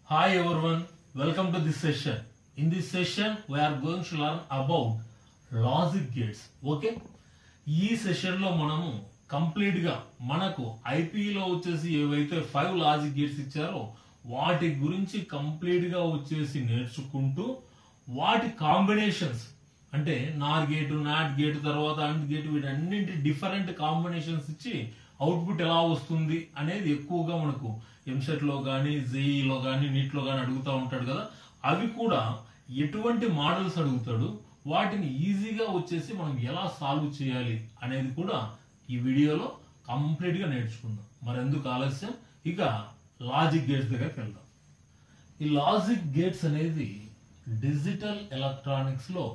Hi everyone, welcome to this session. In this session, we are going to learn about logic gates. Okay? ఈ session లో మనము complete గా మనకు ఐపీలో వచ్చేసి ఏవైతే ఫైవ్ లాజిక్ గేట్స్ ఇచ్చారో వాటి గురించి కంప్లీట్ గా వచ్చేసి నేర్చుకుంటూ వాటి కాంబినేషన్స్ అంటే నార్ గేట్ నాట్ గేట్ తర్వాత అండ్ గేట్ వీటన్నింటి డిఫరెంట్ కాంబినేషన్స్ ఇచ్చి అవుట్పుట్ ఎలా వస్తుంది అనేది ఎక్కువగా మనకు ఎంసెట్ లో కానీ జేఈలో కానీ నీట్ లో కానీ అడుగుతూ ఉంటాడు కదా అవి కూడా ఎటువంటి మోడల్స్ అడుగుతాడు వాటిని ఈజీగా వచ్చేసి మనం ఎలా సాల్వ్ చేయాలి అనేది కూడా ఈ వీడియోలో కంప్లీట్ గా నేర్చుకుందాం మరి ఎందుకు ఆలస్యం ఇక లాజిక్ గేట్స్ దగ్గరికి వెళ్దాం ఈ లాజిక్ గేట్స్ అనేది డిజిటల్ ఎలక్ట్రానిక్స్ లో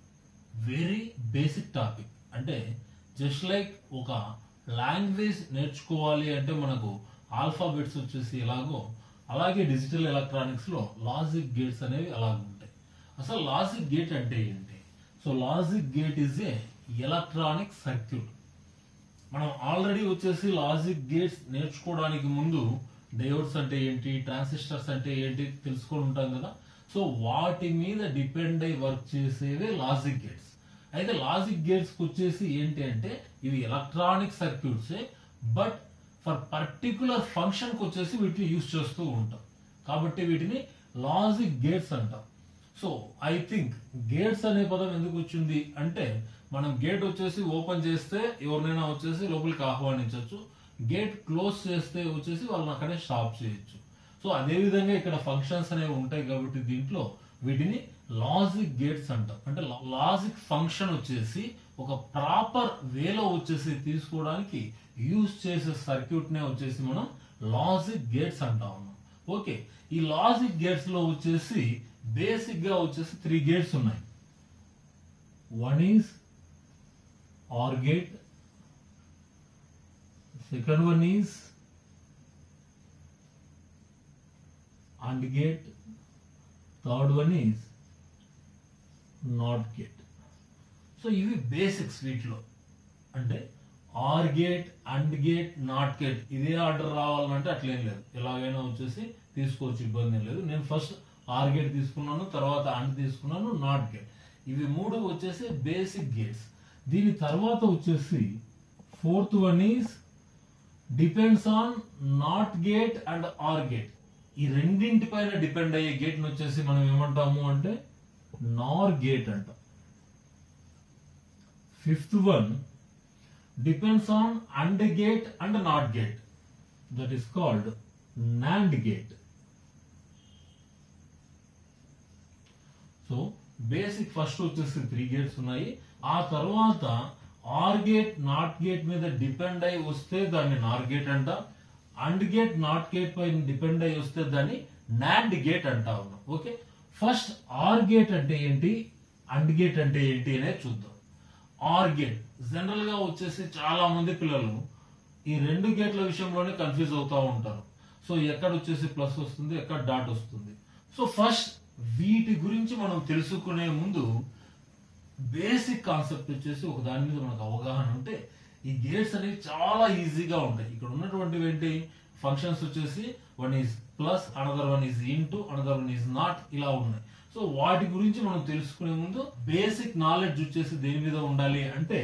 వెరీ బేసిక్ టాపిక్ అంటే జస్ట్ లైక్ ఒక లాంగ్వేజ్ నేర్చుకోవాలి అంటే మనకు ఆల్ఫాబెట్స్ వచ్చేసి ఎలాగో అలాగే డిజిటల్ ఎలక్ట్రానిక్స్ లో లాజిక్ గేట్స్ అనేవి అలాగ ఉంటాయి అసలు లాజిక్ గేట్ అంటే ఏంటి so logic gate is a electronic circuit మనం ఆల్రెడీ వచ్చేసి లాజిక్ గేట్స్ నేర్చుకోవడానికి ముందు డయోడ్స్ అంటే ఏంటి ట్రాన్సిస్టర్స్ అంటే ఏంటి తెలుసుకొని ఉంటాం కదా సో వాటి మీద డిపెండ్ అయి వర్క్ చేసేవే లాజిక్ గేట్స్ అయితే లాజిక్ గేట్స్ వచ్చేసి ఏంటి అంటే ఇవి electronic circuits but for particular function కి వచ్చేసి వీటిని యూజ్ చేస్తూ ఉంటాం కాబట్టి వీటిని లాజిక్ గేట్స్ అంటాం సో ఐ థింక్ గేట్స్ అనే పదం ఎందుకు వచ్చింది అంటే మనం గేట్ వచ్చేసి ఓపెన్ చేస్తే ఎవరినైనా వచ్చేసి లోపలికి ఆహ్వానించవచ్చు గేట్ క్లోజ్ చేస్తే వచ్చేసి వాళ్ళని అక్కడే స్టాప్ చేయొచ్చు సో అదే విధంగా ఇక్కడ ఫంక్షన్స్ అనేవి ఉంటాయి కాబట్టి దీంట్లో వీటిని లాజిక్ గేట్స్ అంటాం అంటే లాజిక్ ఫంక్షన్ వచ్చేసి ఒక ప్రాపర్ వేలో వచ్చేసి తీసుకోవడానికి యూజ్ చేసే సర్క్యూట్ నే వచ్చేసి మనం లాజిక్ గేట్స్ అంటా ఉన్నాం ఓకే ఈ లాజిక్ గేట్స్ లో వచ్చేసి బేసిక్ గా వచ్చేసి త్రీ గేట్స్ ఉన్నాయి one is OR gate second one is AND gate third one is NOT gate so ఇవి బేసిక్స్ వీటిలో అంటే are gate and gate not gate ఇదే ఆర్డర్ రావాలంటే అట్లేం లేదు ఎలాగైనా వచ్చేసి తీసుకోవచ్చు ఇబ్బంది ఏం లేదు నేను ఫస్ట్ ఆర్ గేట్ తీసుకున్నాను తర్వాత అండ్ తీసుకున్నాను నాట్ గేట్ ఇవి మూడు వచ్చేసి బేసిక్ గేట్స్ దీని తర్వాత వచ్చేసి fourth one is depends on NOT gate AND OR gate ఈ రెండింటి పైన డిపెండ్ అయ్యే గేట్ వచ్చేసి మనం ఏమంటాము అంటే నార్ గేట్ అంటాం fifth one depends on AND gate and not gate that is called NAND gate so basic first వచ్చేసి త్రీ గేట్స్ ఉన్నాయి ఆ తర్వాత ఆర్ గేట్ నాట్ గేట్ మీద డిపెండ్ అయి వస్తే దాన్ని నార్ గేట్ అంట అండ్ గేట్ నాట్ గేట్ పైన డిపెండ్ అయి వస్తే దాన్ని నాండ్ గేట్ అంటా ఉన్నాం ఓకే ఫస్ట్ ఆర్ గేట్ అంటే ఏంటి అండ్ గేట్ అంటే ఏంటి అనేది చూద్దాం ఆర్ గేట్ జనరల్ గా వచ్చేసి చాలా మంది పిల్లలు ఈ రెండు గేట్ల విషయంలోనే కన్ఫ్యూజ్ అవుతా ఉంటారు సో ఎక్కడ వచ్చేసి ప్లస్ వస్తుంది ఎక్కడ డాట్ వస్తుంది సో ఫస్ట్ వీటి గురించి మనం తెలుసుకునే ముందు బేసిక్ కాన్సెప్ట్ వచ్చేసి ఒక దాని మీద మనకు అవగాహన ఉంటే ఈ గేట్స్ అనేవి చాలా ఈజీగా ఉంటాయి ఇక్కడ ఉన్నటువంటివి ఏంటి ఫంక్షన్స్ వచ్చేసి one is plus another one is into another one is not ఇలా ఉన్నాయి సో వాటి గురించి మనం తెలుసుకునే ముందు బేసిక్ నాలెడ్జ్ వచ్చేసి దేని మీద ఉండాలి అంటే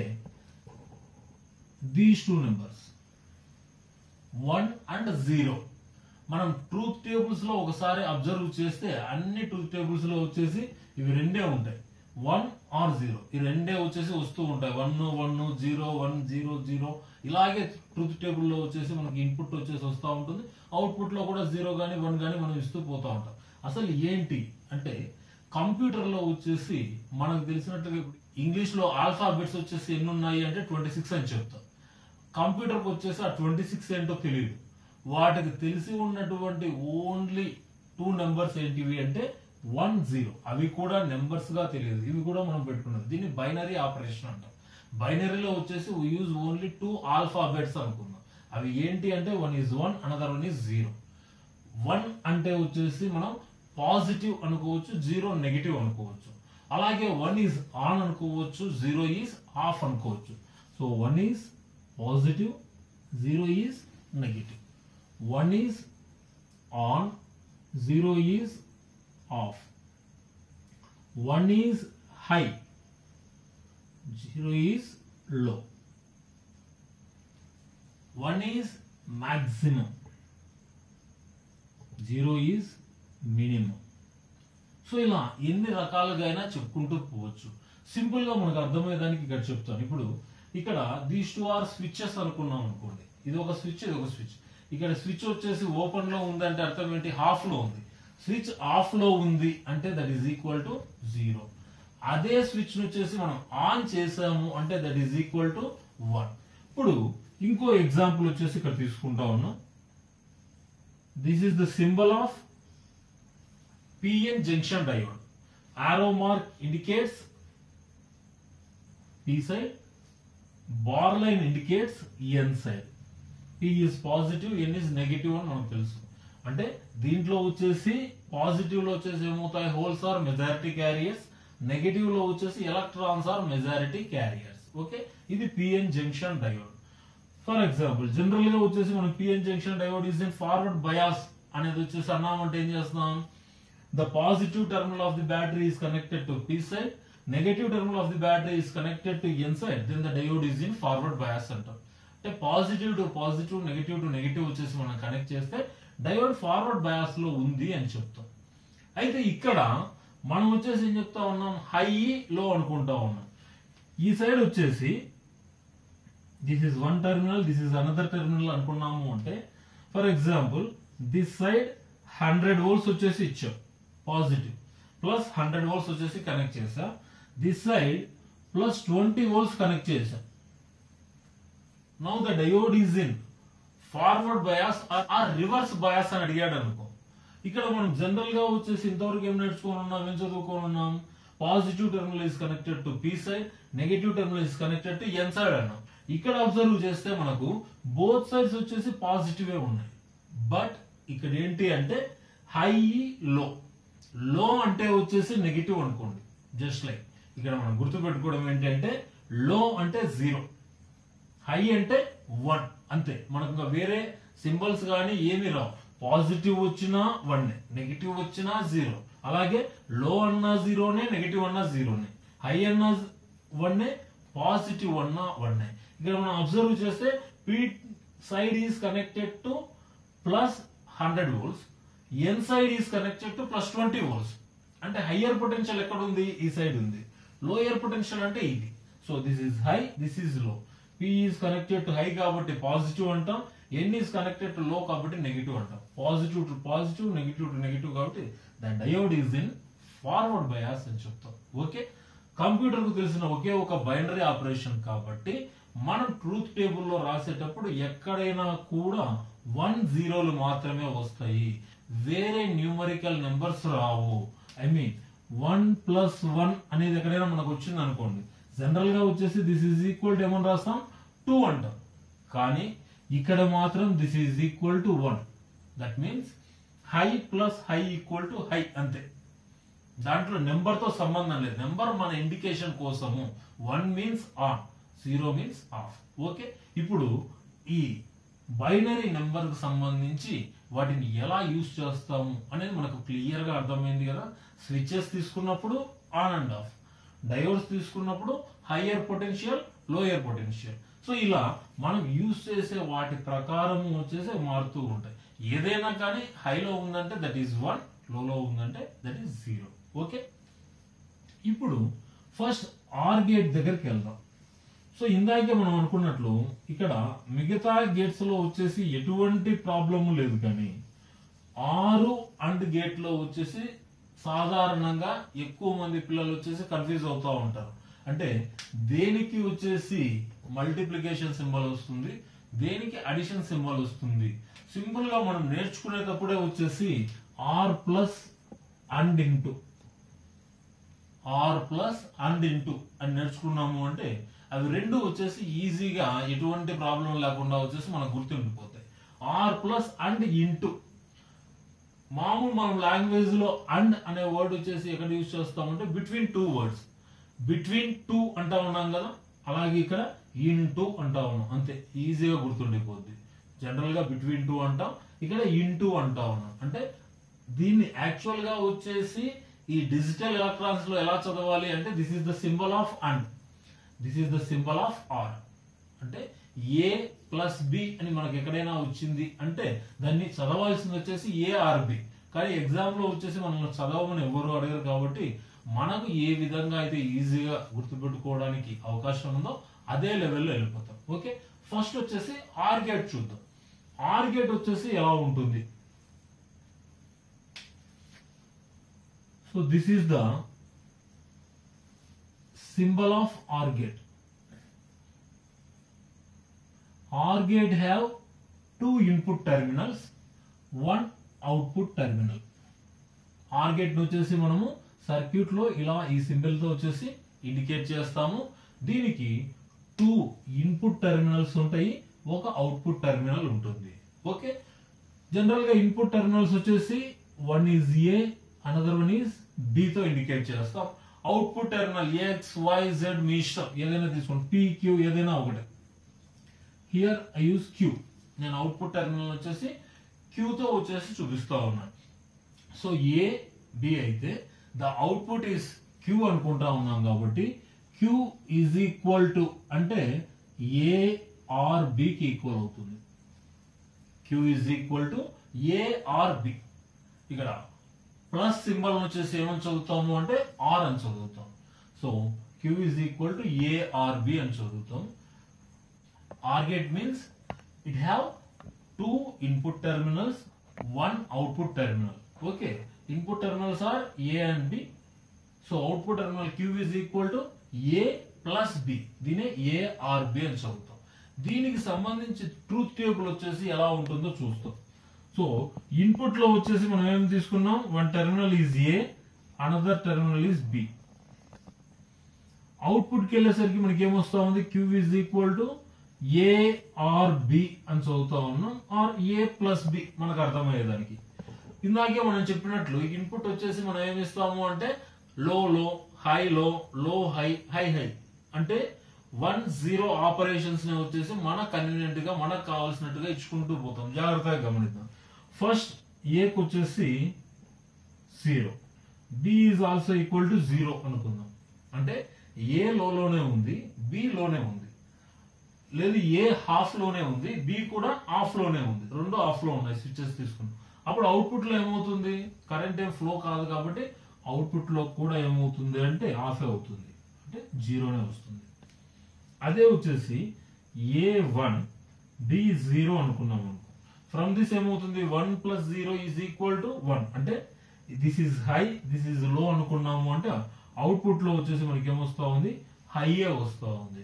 these two numbers one and zero మనం ట్రూత్ టేబుల్స్ లో ఒకసారి అబ్జర్వ్ చేస్తే అన్ని ట్రూత్ టేబుల్స్ లో వచ్చేసి ఇవి రెండే ఉంటాయి వన్ ఆర్ జీరో ఈ రెండే వచ్చేసి వస్తూ ఉంటాయి one one zero one zero zero ఇలాగే ట్రూత్ టేబుల్ లో వచ్చేసి మనకి ఇన్పుట్ వచ్చేసి వస్తూ ఉంటుంది అవుట్పుట్ లో కూడా జీరో గానీ వన్ గానీ మనం ఇస్తూ పోతా ఉంటాం అసలు ఏంటి అంటే కంప్యూటర్ లో వచ్చేసి మనకు తెలిసినట్టుగా ఇంగ్లీష్ లో ఆల్ఫాబెట్స్ వచ్చేసి ఎన్ని ఉన్నాయి అంటే ట్వంటీ సిక్స్ అని చెప్తాం కంప్యూటర్ కి వచ్చేసి ఆ ట్వంటీ సిక్స్ ఏంటో తెలియదు వాటికి తెలిసి ఉన్నటువంటి ఓన్లీ టూ నెంబర్స్ ఏంటివి అంటే వన్ జీరో అవి కూడా నెంబర్స్ గా తెలియదు ఇవి కూడా మనం పెట్టుకున్నది దీన్ని బైనరీ ఆపరేషన్ అంటాం బైనరీలో వచ్చేసి యూజ్ ఓన్లీ టూ ఆల్ఫాబెట్స్ అనుకుందాం అవి ఏంటి అంటే one is one another one is zero one అంటే వచ్చేసి మనం పాజిటివ్ అనుకోవచ్చు జీరో నెగిటివ్ అనుకోవచ్చు అలాగే వన్ ఈజ్ ఆన్ అనుకోవచ్చు జీరో ఈజ్ ఆఫ్ అనుకోవచ్చు so one is positive zero is negative one is on zero is off one is high zero is low one is maximum zero is minimum so ఇలా ఎన్ని రకాలుగా అయినా చెప్పుకుంటూ పోవచ్చు simple గా మనకు అర్థమయ్యేదానికి ఇక్కడ చెప్తాను ఇప్పుడు ఇక్కడ దీస్ టూ ఆర్ స్విచ్చెస్ అనుకున్నాం అనుకోండి ఇది ఒక స్విచ్ ఇది ఒక స్విచ్ ఇక్కడ స్విచ్ వచ్చేసి ఓపెన్ లో ఉంది అంటే అర్థం ఏంటి హాఫ్ లో ఉంది స్విచ్ ఆఫ్ లో ఉంది అంటే that is equal to zero అదే స్విచ్ వచ్చేసి మనం ఆన్ చేసాము అంటే that is equal to one ఇప్పుడు ఇంకో ఎగ్జాంపుల్ వచ్చేసి ఇక్కడ తీసుకుంటా ఉన్నాం this is the symbol of PN junction diode arrow mark indicates p side bar line indicates n side p is positive n is negative అని మనకు తెలుసు అంటే దీంట్లో వచ్చేసి పాజిటివ్ లో వచ్చేసి ఏమవుతాయి holes are majority carriers negative లో వచ్చేసి electrons are majority carriers okay ఇది PN junction diode for example general గా వచ్చేసి మనం PN junction diode is in forward bias అనేది వచ్చేసి అన్నామంటే ఏం చేస్తున్నాం the positive terminal of the battery is connected to p side negative terminal of the battery is connected to n side then the diode is in forward bias అంటాం అంటే positive to positive negative to negative వచ్చేసి మనం connect చేస్తే diode forward bias లో ఉంది అని చెప్తాం అయితే ఇక్కడ మనం వచ్చేసి ఏం చెప్తా ఉన్నాం హై లో అనుకుంటా ఉన్నాం ఈ సైడ్ వచ్చేసి this is one terminal this is another terminal అనుకున్నాము అంటే for example this side hundred volts వచ్చేసి ఇచ్చాం పాజిటివ్ ప్లస్ హండ్రెడ్ వోల్ట్స్ వచ్చేసి కనెక్ట్ చేసా this side plus twenty volts connect చేసా now the diode is in forward bias or reverse bias అని అడిగాడు అనుకో ఇక్కడ మనం జనరల్ గా వచ్చేసి ఇంతవరకు ఏం నేర్చుకొని ఉన్నాం ఏం చదువుకొని ఉన్నాం positive terminal is connected to P side negative terminal is connected to N side అన్నాం ఇక్కడ అబ్జర్వ్ చేస్తే మనకు బోత్ సైడ్స్ వచ్చేసి పాజిటివ్ ఉన్నాయి బట్ ఇక్కడ ఏంటి అంటే హై లో లో అంటే వచ్చేసి నెగిటివ్ అనుకోండి జస్ట్ లైక్ ఇక్కడ మనం గుర్తుపెట్టుకోవడం ఏంటంటే లో అంటే జీరో హై అంటే వన్ అంతే మనకు ఇంకా వేరే సింబల్స్ కానీ ఏమి రావు పాజిటివ్ వచ్చినా వన్ నెగిటివ్ వచ్చినా జీరో అలాగే లో అన్నా జీరోనే నెగిటివ్ అన్నా జీరోనే హై అన్నా వన్ పాజిటివ్ అన్నా వన్ ఇక్కడ మనం అబ్జర్వ్ చేస్తే P side is connected to plus hundred volts N side is connected to plus twenty volts అంటే హయ్యర్ పొటెన్షియల్ ఎక్కడ ఉంది ఈ సైడ్ ఉంది లోయర్ పొటెన్షియల్ అంటే ఇది so this is high this is low P is connected to high కాబట్టి positive అంటాం N is connected to low కాబట్టి నెగిటివ్ అంటాం positive to positive negative to negative కాబట్టి the diode is in forward bias అని చెప్తాం okay computer కు తెలిసిన ఒకే ఒక బైనరీ ఆపరేషన్ కాబట్టి మనం ట్రూత్ టేబుల్లో రాసేటప్పుడు ఎక్కడైనా కూడా వన్ జీరోలు మాత్రమే వస్తాయి వేరే న్యూమరికల్ నెంబర్స్ రావు I mean one plus one అనేది ఎక్కడైనా మనకు వచ్చింది అనుకోండి జనరల్ గా వచ్చేసి దిస్ ఈజ్ ఈక్వల్ టు ఏమని రాస్తాం టూ అంటాం కానీ ఇక్కడ మాత్రం this is equal to one that means high plus high equal to high అంతే దాంట్లో నెంబర్ తో సంబంధం లేదు నెంబర్ మన ఇండికేషన్ కోసము one means on zero means off okay ఇప్పుడు ఈ బైనరీ నెంబర్ కు సంబంధించి వాటిని ఎలా యూజ్ చేస్తాము అనేది మనకు క్లియర్ గా అర్థమైంది కదా స్విచెస్ తీసుకున్నప్పుడు ఆన్ అండ్ ఆఫ్ డయోడ్స్ తీసుకున్నప్పుడు higher potential lower potential so ఇలా మనం యూజ్ చేసే వాటి ప్రకారం వచ్చేసి మారుతూ ఉంటాయి ఏదైనా కానీ హైలో ఉందంటే దట్ ఈస్ వన్ లోలో ఉందంటే దట్ ఈస్ జీరో ఓకే ఇప్పుడు ఫస్ట్ ఆర్ గేట్ దగ్గరికి వెళ్దాం సో ఇందాకే మనం అనుకున్నట్లు ఇక్కడ మిగతా గేట్స్ లో వచ్చేసి ఎటువంటి ప్రాబ్లము లేదు కానీ ఆరు అండ్ గేట్ లో వచ్చేసి సాధారణంగా ఎక్కువ మంది పిల్లలు వచ్చేసి కన్ఫ్యూజ్ అవుతా ఉంటారు అంటే దేనికి వచ్చేసి మల్టిప్లికేషన్ సింబల్ వస్తుంది దేనికి అడిషన్ సింబల్ వస్తుంది సింపుల్ గా మనం నేర్చుకునేటప్పుడే వచ్చేసి or plus and into or plus and into అని నేర్చుకున్నాము అంటే అవి రెండు వచ్చేసి ఈజీగా ఎటువంటి ప్రాబ్లం లేకుండా వచ్చేసి మనకు గుర్తుండిపోతాయి ఆర్ ప్లస్ అండ్ ఇంటూ మామూలు మనం లాంగ్వేజ్ లో అండ్ అనే వర్డ్ వచ్చేసి ఎక్కడ యూజ్ చేస్తామంటే between two words between two అంటా ఉన్నాం కదా అలాగే ఇక్కడ ఇన్ టూ అంటా ఉన్నాం అంతే ఈజీగా గుర్తుండిపోద్ది జనరల్ గా బిట్వీన్ టూ అంటాం ఇక్కడ ఇన్ టూ అంటా ఉన్నాం అంటే దీన్ని యాక్చువల్ గా వచ్చేసి ఈ డిజిటల్ ఎలక్ట్రాన్స్ లో ఎలా చదవాలి అంటే this is the symbol of and this is the symbol of or అంటే ఏ ప్లస్ బి అని మనకి ఎక్కడైనా వచ్చింది అంటే దాన్ని చదవాల్సింది వచ్చేసి ఏ ఆర్ బి కానీ ఎగ్జామ్ లో వచ్చేసి మనల్ని చదవమని ఎవరు అడగరు కాబట్టి మనకు ఏ విధంగా అయితే ఈజీగా గుర్తుపెట్టుకోవడానికి అవకాశం ఉందో అదే లెవెల్లో వెళ్ళిపోతాం ఓకే ఫస్ట్ వచ్చేసి ఆర్ గేట్ చూద్దాం ఆర్ గేట్ వచ్చేసి ఎలా ఉంటుంది so this is the symbol of or gate or gate have two input terminals one output terminal or gate వచ్చేసి మనము సర్క్యూట్ లో ఇలా ఈ సింబల్ తో వచ్చేసి ఇండికేట్ చేస్తాము దీనికి టూ ఇన్పుట్ టెర్మినల్స్ ఉంటాయి ఒక అవుట్పుట్ టెర్మినల్ ఉంటుంది ఓకే జనరల్ గా ఇన్పుట్ టెర్మినల్స్ వచ్చేసి one is A another one is D తో ఇండికేట్ చేస్తాం output terminal X Y Z మీ ఇష్టం ఏదైనా తీసుకోండి పీ క్యూ ఏదైనా ఒకటే హియర్ ఐ యూస్ క్యూ నేను అవుట్పుట్ టెర్మినల్ వచ్చేసి Q తో వచ్చేసి చూపిస్తా ఉన్నాను సో ఏ బి అయితే ద అవుట్పుట్ ఈస్ క్యూ అనుకుంటా ఉన్నాం కాబట్టి క్యూ ఈజ్ ఈక్వల్ టు అంటే ఏ ఆర్ బికి ఈక్వల్ అవుతుంది queue is equal to A or B ఇక్కడ ప్లస్ సింబల్ వచ్చేసి ఏమని చదువుతాము అంటే ఆర్ అని చదువుతాం so Q is equal to A or B అని చదువుతాం OR gate means it have two input terminals, one output terminal. Okay, input terminals are A and B. So output terminal Q is equal to A plus B. దీనే A or B అని చదువుతాం దీనికి సంబంధించి truth table వచ్చేసి ఎలా ఉంటుందో చూస్తాం so input లో వచ్చేసి మనం ఏం తీసుకున్నాం one terminal is A another terminal is B output కి వెళ్ళేసరికి మనకి ఏమొస్తా ఉంది Q is equal to A or B అని చదువుతా ఉన్నాం ఆర్ ఏ ప్లస్ బి మనకు అర్థమయ్యేదానికి ఇందాకే మనం చెప్పినట్లు ఇన్పుట్ వచ్చేసి మనం ఏమి ఇస్తాము అంటే లో low high low low high high high అంటే వన్ జీరో ఆపరేషన్స్ ని వచ్చేసి మన కన్వీనియంట్ గా మనకు కావాల్సినట్టుగా ఇచ్చుకుంటూ పోతాం జాగ్రత్తగా గమనిద్దాం ఫస్ట్ ఏకి వచ్చేసి zero B is also equal to zero అనుకుందాం అంటే ఏ లోనే ఉంది బి లోనే ఉంది లేదు ఏ హాఫ్ లోనే ఉంది బి కూడా ఆఫ్ లోనే ఉంది రెండు ఆఫ్ లో ఉన్నాయి స్విచెస్ తీసుకుని అప్పుడు అవుట్పుట్ లో ఏమవుతుంది కరెంట్ ఏం ఫ్లో కాదు కాబట్టి అవుట్పుట్ లో కూడా ఏమవుతుంది అంటే ఆఫ్ అవుతుంది అంటే జీరోనే వస్తుంది అదే వచ్చేసి ఏ వన్ బి జీరో అనుకున్నాం అనుకో ఫ్రమ్ దిస్ ఏమవుతుంది one plus zero is equal to one అంటే this is high this is low అనుకున్నాము అంటే అవుట్పుట్ లో వచ్చేసి మనకి ఏమొస్తా ఉంది హైయే వస్తా ఉంది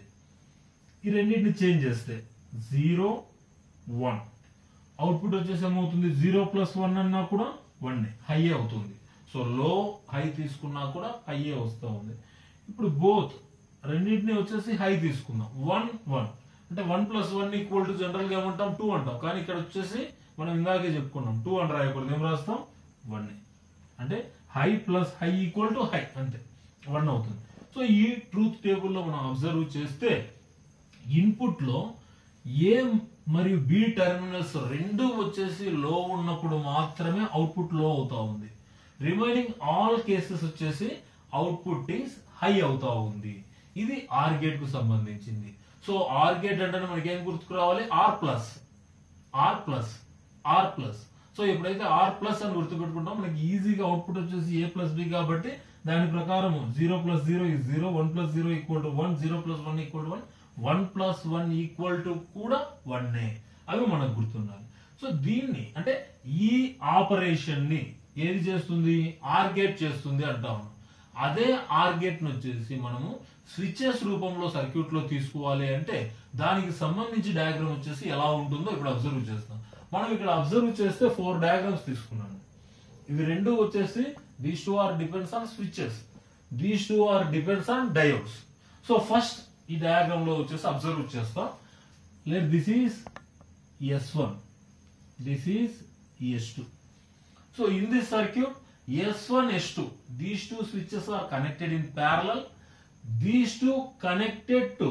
ఈ రెండింటిని చేంజ్ చేస్తే జీరో వన్ అవుట్పుట్ వచ్చేసి ఏమవుతుంది జీరో ప్లస్ వన్ అన్నా కూడా వన్ హై అవుతుంది సో లో హై తీసుకున్నా కూడా హైయే వస్తూ ఉంది ఇప్పుడు బోత్ రెండింటిని వచ్చేసి హై తీసుకుందాం వన్ వన్ అంటే one plus one equal to general గా ఏమంటాం టూ అంటాం కానీ ఇక్కడ వచ్చేసి మనం ఇందాకే చెప్పుకున్నాం టూ అని రాయకూడదు ఏం రాస్తాం వన్ అంటే high plus high equal to high అంతే వన్ అవుతుంది సో ఈ ట్రూత్ టేబుల్లో మనం అబ్జర్వ్ చేస్తే ఇన్పుట్ లో ఏ మరియు బి టెర్మినల్స్ రెండు వచ్చేసి లో ఉన్నప్పుడు మాత్రమే అవుట్పుట్ లో అవుతా ఉంది రిమైనింగ్ ఆల్ కేసెస్ వచ్చేసి అవుట్పుట్ ఈస్ హై అవుతా ఉంది ఇది ఆర్ గేట్ కు సంబంధించింది సో ఆర్ గేట్ అంటే మనకి ఏం గుర్తుకు రావాలి or plus or plus or plus so ఎప్పుడైతే ఆర్ ప్లస్ అని గుర్తుపెట్టుకుంటాం మనకి ఈజీగా అవుట్పుట్ వచ్చేసి ఏ ప్లస్ బి కాబట్టి దాని ప్రకారం zero plus zero is zero one plus zero equal to one zero plus one equal to one one plus one equal to కూడా వన్ అవి మనకు గుర్తుండాలి సో దీన్ని అంటే ఈ ఆపరేషన్ ని ఏది చేస్తుంది ఆర్ గేట్ చేస్తుంది అంటాము అదే ఆర్ గేట్ ను వచ్చేసి మనము స్విచెస్ రూపంలో సర్క్యూట్ లో తీసుకోవాలి అంటే దానికి సంబంధించి డయాగ్రామ్ వచ్చేసి ఎలా ఉంటుందో ఇప్పుడు అబ్జర్వ్ చేస్తాం మనం ఇక్కడ అబ్జర్వ్ చేస్తే ఫోర్ డయాగ్రామ్స్ తీసుకున్నాను ఇవి రెండు వచ్చేసి these two are depends on switches these two are depends on diodes so first ఈ డయాగ్రామ్ లో వచ్చేసి అబ్జర్వ్ చేస్తాం let this is S one this is S two so in this circuit S1 S2 these two switches are connected in parallel these two connected to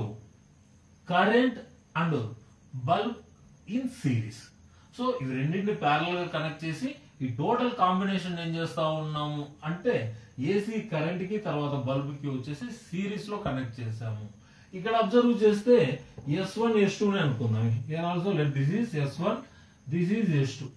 current and bulb in series so ఇవి రెండింటిని parallel గా connect చేసి ఈ total combination ఏం చేస్తా ఉన్నాము అంటే AC current కి తర్వాత బల్బ్ కి వచ్చేసి సిరీస్ లో కనెక్ట్ చేసాము ఇక్కడ అబ్జర్వ్ చేస్తే ఎస్ వన్ ఎస్ టూ అనుకుందాం also let this is S one this is S two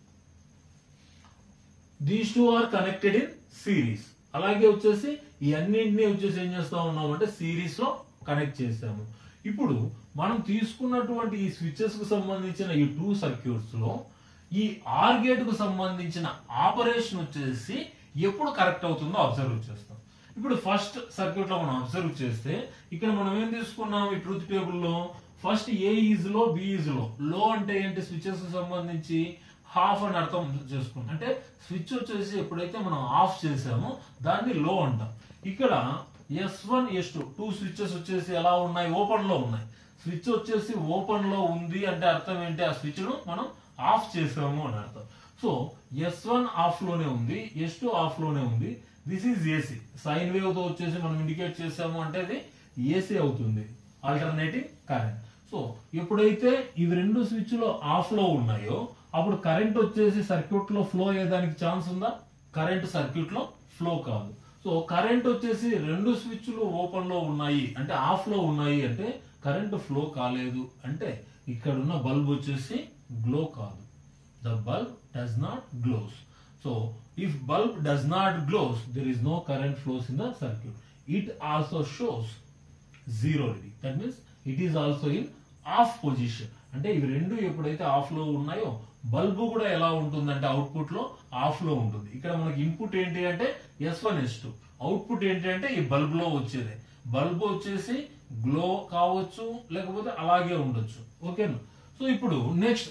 these two are connected in series అలాగే వచ్చేసి ఈ అన్నింటినీ వచ్చేసి ఏం చేస్తా ఉన్నాం అంటే సిరీస్ లో కనెక్ట్ చేసాము ఇప్పుడు మనం తీసుకున్నటువంటి ఈ స్విచెస్ కు సంబంధించిన ఈ టూ సర్క్యూట్స్ లో ఈ ఆర్ గేట్ కు సంబంధించిన ఆపరేషన్ వచ్చేసి ఎప్పుడు కరెక్ట్ అవుతుందో అబ్జర్వ్ చేస్తాం ఇప్పుడు ఫస్ట్ సర్క్యూట్ లో మనం అబ్జర్వ్ చేస్తే ఇక్కడ మనం ఏం తీసుకున్నాం ఈ ట్రూత్ టేబుల్ లో first A is low B is low low అంటే ఏంటి స్విచెస్ కు సంబంధించి హాఫ్ అని అర్థం చేసుకున్నాం అంటే స్విచ్ వచ్చేసి ఎప్పుడైతే మనం ఆఫ్ చేసామో దాన్ని లో అంటాం ఇక్కడ S one S two two switches వచ్చేసి ఎలా ఉన్నాయి ఓపెన్ లో ఉన్నాయి స్విచ్ వచ్చేసి ఓపెన్ లో ఉంది అంటే అర్థం ఏంటి ఆ స్విచ్ ను మనం ఆఫ్ చేసాము అని అర్థం సో ఎస్ వన్ ఆఫ్ లోనే ఉంది ఎస్ టూ ఆఫ్ లోనే ఉంది this is AC sine wave తో వచ్చేసి మనం ఇండికేట్ చేసాము అంటే అది ఏసీ అవుతుంది ఆల్టర్నేటింగ్ కరెంట్ సో ఎప్పుడైతే ఇవి రెండు స్విచ్ లో ఆఫ్ లో ఉన్నాయో అప్పుడు కరెంట్ వచ్చేసి సర్క్యూట్ లో ఫ్లో అయ్యేదానికి ఛాన్స్ ఉందా కరెంట్ సర్క్యూట్ లో ఫ్లో కాదు సో కరెంట్ వచ్చేసి రెండు స్విచ్లు ఓపెన్ లో ఉన్నాయి అంటే ఆఫ్ లో ఉన్నాయి అంటే కరెంట్ ఫ్లో కాలేదు అంటే ఇక్కడ ఉన్న బల్బ్ వచ్చేసి గ్లో కాదు the bulb does not glows so if bulb does not glows there is no current flows in the circuit it also shows zero reading that means it is also in off position అంటే ఇవి రెండు ఎప్పుడైతే of లో ఉన్నాయో bulb కూడా ఎలా ఉంటుందంటే output లో ఆఫ్ లో ఉంటుంది ఇక్కడ మనకి ఇన్పుట్ ఏంటి అంటే S one S two output ఏంటి అంటే ఈ బల్బ్ లో వచ్చేది బల్బ్ వచ్చేసి గ్లో కావచ్చు లేకపోతే అలాగే ఉండొచ్చు ఓకేనా సో ఇప్పుడు నెక్స్ట్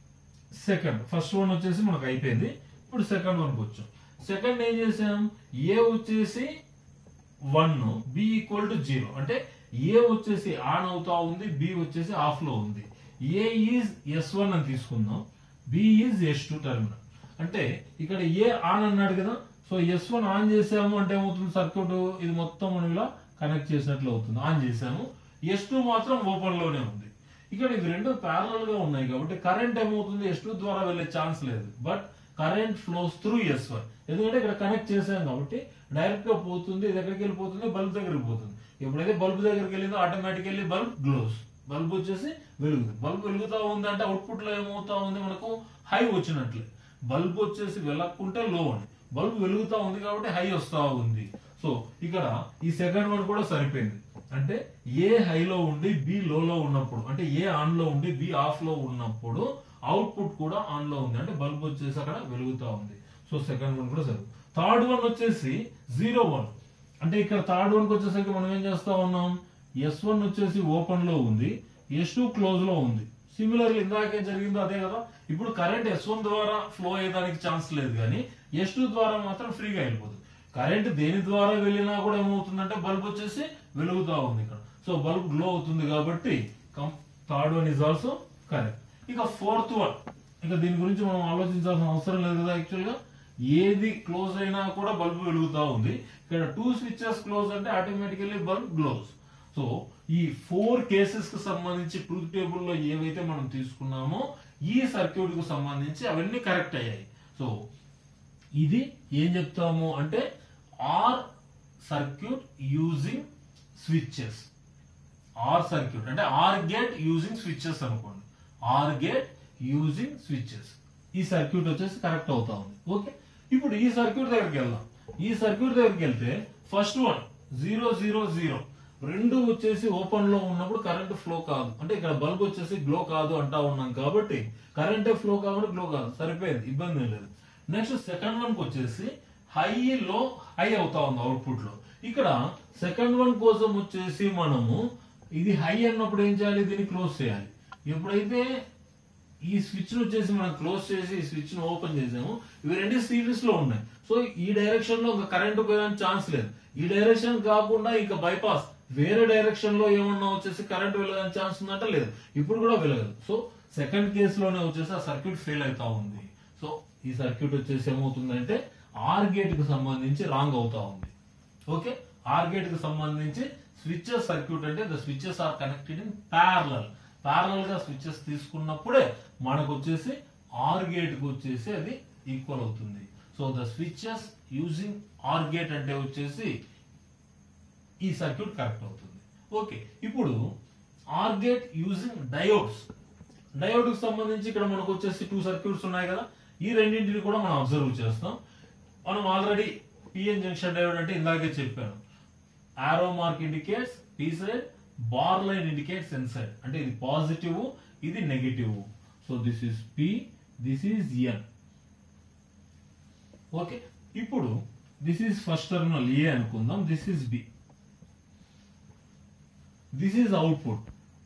సెకండ్ ఫస్ట్ వన్ వచ్చేసి మనకు అయిపోయింది ఇప్పుడు సెకండ్ వన్కి వచ్చాం సెకండ్ ఏం చేసాం ఏ వచ్చేసి one B equal to zero అంటే ఏ వచ్చేసి ఆన్ అవుతా ఉంది బి వచ్చేసి ఆఫ్ లో ఉంది ఏ ఈజ్ ఎస్ వన్ అని తీసుకుందాం B is S two terminal అంటే ఇక్కడ ఏ ఆన్ అన్నాడు కదా సో ఎస్ వన్ ఆన్ చేసాము అంటే ఏమవుతుంది సర్క్యూట్ ఇది మొత్తం మనం ఇలా కనెక్ట్ చేసినట్లు అవుతుంది ఆన్ చేసాము ఎస్ టూ మాత్రం ఓపెన్ లోనే ఉంది ఇక్కడ ఇవి రెండు ప్యారల్ గా ఉన్నాయి కాబట్టి కరెంట్ ఏమవుతుంది ఎస్ టూ ద్వారా వెళ్ళే ఛాన్స్ లేదు but current flows through S one ఎందుకంటే ఇక్కడ కనెక్ట్ చేసాం కాబట్టి డైరెక్ట్ గా పోతుంది ఇది ఎక్కడికి వెళ్ళిపోతుంది బల్బ్ దగ్గరికి పోతుంది ఎప్పుడైతే బల్బ్ దగ్గరికి వెళ్ళిందో ఆటోమేటికల్లీ బల్బ్ గ్లోస్ బల్బ్ వచ్చేసి వెలుగుతుంది బల్బ్ వెలుగుతా ఉంది అంటే అవుట్పుట్ లో ఏమవుతా ఉంది మనకు హై వచ్చినట్లే బల్బ్ వచ్చేసి వెళ్ళకుంటే లో అని బల్బ్ వెలుగుతా ఉంది కాబట్టి హై వస్తా ఉంది సో ఇక్కడ ఈ సెకండ్ వన్ కూడా సరిపోయింది అంటే ఏ హైలో ఉండి బి లోలో ఉన్నప్పుడు అంటే ఏ ఆన్ లో ఉండి బి ఆఫ్ లో ఉన్నప్పుడు అవుట్పుట్ కూడా ఆన్ లో ఉంది అంటే బల్బ్ వచ్చేసి అక్కడ వెలుగుతా ఉంది సో సెకండ్ వన్ కూడా సరి థర్డ్ వన్ వచ్చేసి జీరో వన్ అంటే ఇక్కడ థర్డ్ వన్ కి వచ్చేసరికి మనం ఏం చేస్తా ఉన్నాం ఎస్ వన్ వచ్చేసి ఓపెన్ లో ఉంది ఎస్ టూ క్లోజ్ లో ఉంది సిమిలర్ ఇందాకే జరిగిందో అదే కదా ఇప్పుడు కరెంట్ ఎస్ వన్ ద్వారా ఫ్లో అయ్యేదానికి ఛాన్స్ లేదు కానీ ఎస్ టూ ద్వారా మాత్రం ఫ్రీగా వెళ్ళిపోతుంది కరెంట్ దేని ద్వారా వెళ్ళినా కూడా ఏమవుతుందంటే బల్బ్ వచ్చేసి వెలుగుతా ఉంది ఇక్కడ సో బల్బ్ గ్లో అవుతుంది కాబట్టి third one is also correct ఇక ఫోర్త్ వన్ ఇక దీని గురించి మనం ఆలోచించాల్సిన అవసరం లేదు కదా యాక్చువల్ గా ఏది క్లోజ్ అయినా కూడా బల్బ్ వెలుగుతా ఉంది ఇక్కడ టూ స్విచెస్ క్లోజ్ అంటే ఆటోమేటికల్లీ బల్బ్ గ్లోస్ సో ఈ ఫోర్ కేసెస్ కు సంబంధించి ట్రూత్ టేబుల్ లో ఏవైతే మనం తీసుకున్నామో ఈ సర్క్యూట్ కు సంబంధించి అవన్నీ కరెక్ట్ అయ్యాయి సో ఇది ఏం చెప్తాము అంటే or circuit using switches or circuit అంటే ఆర్ గేట్ యూజింగ్ స్విచెస్ అనుకోండి ఆర్ గేట్ యూజింగ్ స్విచెస్ ఈ సర్క్యూట్ వచ్చేసి కరెక్ట్ అవుతా ఉంది ఓకే ఇప్పుడు ఈ సర్క్యూట్ దగ్గరికి వెళ్దాం ఈ సర్క్యూట్ దగ్గరికి వెళ్తే first one zero zero zero రెండు వచ్చేసి ఓపెన్ లో ఉన్నప్పుడు కరెంట్ ఫ్లో కాదు అంటే ఇక్కడ బల్బ్ వచ్చేసి గ్లో కాదు అంటా ఉన్నాం కాబట్టి కరెంటే ఫ్లో కాబట్టి గ్లో కాదు సరిపోయింది ఇబ్బంది ఏం లేదు నెక్స్ట్ సెకండ్ వన్ కి వచ్చేసి హై లో హై అవుతా ఉంది అవుట్పుట్ లో ఇక్కడ సెకండ్ వన్ కోసం వచ్చేసి మనము ఇది హై అన్నప్పుడు ఏం చేయాలి దీన్ని క్లోజ్ చేయాలి ఎప్పుడైతే ఈ స్విచ్ వచ్చేసి మనం క్లోజ్ చేసి ఈ స్విచ్ ను ఓపెన్ చేసాము ఇవి రెండు సిరీస్ లో ఉన్నాయి సో ఈ డైరెక్షన్ లో ఒక కరెంట్ పోయడానికి ఛాన్స్ లేదు ఈ డైరెక్షన్ కాకుండా ఇంకా బైపాస్ వేరే డైరెక్షన్ లో ఏమన్నా వచ్చేసి కరెంట్ వెళ్ళడానికి ఛాన్స్ ఉందంటే లేదు ఇప్పుడు కూడా వెళ్ళగదు సో సెకండ్ కేసు లోనే వచ్చేసి ఆ సర్క్యూట్ ఫెయిల్ అవుతా ఉంది సో ఈ సర్క్యూట్ వచ్చేసి ఏమవుతుందంటే ఆర్ గేట్ కు సంబంధించి రాంగ్ అవుతా ఉంది ఓకే ఆర్ గేట్ కు సంబంధించి స్విచెస్ సర్క్యూట్ అంటే the switches are connected in parallel parallel గా స్విచెస్ తీసుకున్నప్పుడే మనకు వచ్చేసి ఆర్ గేట్ కు వచ్చేసి అది ఈక్వల్ అవుతుంది so the switches using or gate అంటే వచ్చేసి ఈ సర్క్యూట్ కరెక్ట్ అవుతుంది ఓకే ఇప్పుడు or gate using diodes diode కి సంబంధించి ఇక్కడ మనకు వచ్చేసి టూ సర్క్యూట్స్ ఉన్నాయి కదా ఈ రెండింటిని కూడా మనం అబ్జర్వ్ చేస్తాం మనం ఆల్రెడీ పిఎన్ జంక్షన్ డయోడ్ అంటే ఇందాకే చెప్పాను arrow mark indicates P side bar line indicates N side అంటే ఇది పాజిటివ్ ఇది negative so this is P this is N okay ఇప్పుడు this is first terminal A అనుకుందాం this is B this is output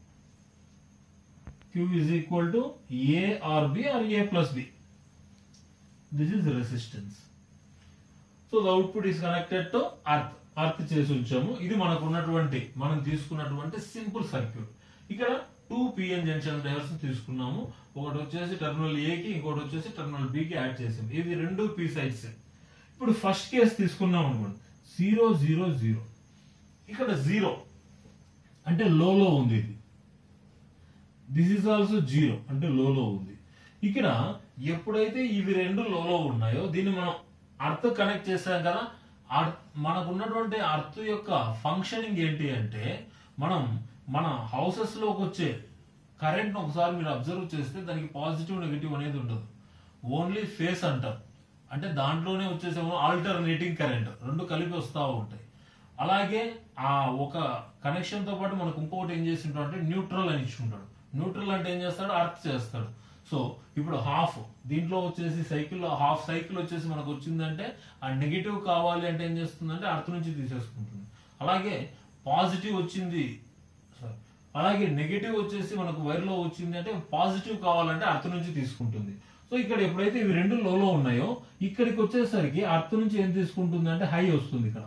Q is equal to A or B or A plus B. This is resistance. So the output is connected to earth. Earth చేసి ఉంచాము ఇది మనకు ఉన్నటువంటి మనం తీసుకున్నటువంటి simple circuit ఇక్కడ two PN junction diodes తీసుకున్నాము ఒకటి వచ్చేసి టెర్మినల్ ఏ కి ఇంకోటి వచ్చేసి టెర్మినల్ బి కి యాడ్ చేసాం ఇవి రెండు పి సైడ్స్ ఇప్పుడు ఫస్ట్ కేసు తీసుకున్నాం అనుకోండి జీరో జీరో జీరో ఇక్కడ జీరో అంటే లోలో ఉంది ఇది దిస్ ఈజ్ ఆల్సో జీరో అంటే లోలో ఉంది ఇక్కడ ఎప్పుడైతే ఇవి రెండు లోలో ఉన్నాయో దీన్ని మనం అర్త్ కనెక్ట్ చేసాం కదా అర్- మనకు ఉన్నటువంటి అర్త్ యొక్క ఫంక్షనింగ్ ఏంటి అంటే మనం మన హౌసెస్ లోకి వచ్చే కరెంట్ ఒకసారి మీరు అబ్జర్వ్ చేస్తే దానికి పాజిటివ్ నెగిటివ్ అనేది ఉండదు ఓన్లీ ఫేస్ అంటారు అంటే దాంట్లోనే వచ్చేసేమో ఆల్టర్నేటింగ్ కరెంట్ రెండు కలిపి వస్తూ ఉంటాయి అలాగే ఆ ఒక కనెక్షన్ తో పాటు మనకు ఇంకొకటి ఏం చేసి ఉంటాడు అంటే న్యూట్రల్ అని ఇచ్చి ఉంటాడు న్యూట్రల్ అంటే ఏం చేస్తాడు అర్త్ చేస్తాడు సో ఇప్పుడు హాఫ్ దీంట్లో వచ్చేసి సైకిల్ హాఫ్ సైకిల్ వచ్చేసి మనకు వచ్చిందంటే ఆ నెగిటివ్ కావాలి అంటే ఏం చేస్తుందంటే అర్త్ నుంచి తీసేసుకుంటుంది అలాగే పాజిటివ్ వచ్చింది sorry. అలాగే నెగిటివ్ వచ్చేసి మనకు వైర్ లో వచ్చింది అంటే పాజిటివ్ కావాలంటే అర్త్ నుంచి తీసుకుంటుంది సో ఇక్కడ ఎప్పుడైతే ఇవి రెండు లోలో ఉన్నాయో ఇక్కడికి వచ్చేసరికి అర్త్ నుంచి ఏం తీసుకుంటుంది అంటే హై వస్తుంది ఇక్కడ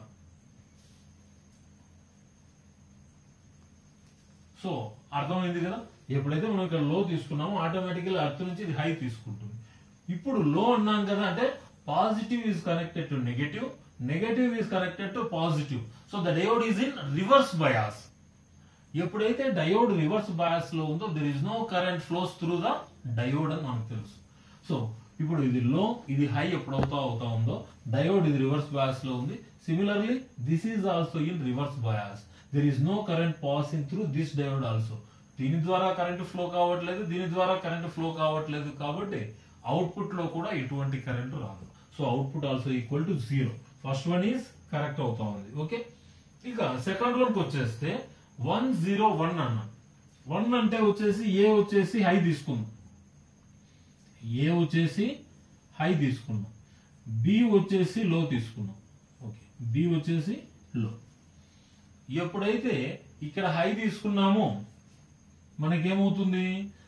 సో అర్థమైంది కదా ఎప్పుడైతే మనం ఇక్కడ లో తీసుకున్నామో ఆటోమేటికల్ అర్త్ నుంచి ఇది హై తీసుకుంటుంది ఇప్పుడు లో అన్నాం కదా అంటే positive is connected to negative negative is connected to positive so the diode is in reverse bias ఎప్పుడైతే డయోడ్ రివర్స్ బయాస్ లో ఉందో there is no current flows through the diode అని మనకు తెలుసు సో ఇప్పుడు ఇది లో ఇది హై ఎప్పుడు అవుతా అవుతా ఉందో డయోడ్ ఇది రివర్స్ బయాస్ లో ఉంది similarly this is also in reverse bias there is no current passing through this diode also దీని ద్వారా కరెంట్ ఫ్లో కావట్లేదు దీని ద్వారా కరెంట్ ఫ్లో కావట్లేదు కాబట్టి అవుట్పుట్ లో కూడా ఎటువంటి కరెంట్ రాదు so output also equal to zero first one is correct అవుతా ఉంది ఓకే ఇక సెకండ్ వన్ కి వచ్చేస్తే వన్ జీరో వన్ అన్న వన్ అంటే వచ్చేసి ఏ వచ్చేసి హై తీసుకుందాం ఏ వచ్చేసి హై తీసుకున్నాం బి వచ్చేసి లో తీసుకున్నాం ఓకే బి వచ్చేసి లో ఎప్పుడైతే ఇక్కడ హై తీసుకున్నామో మనకేమవుతుంది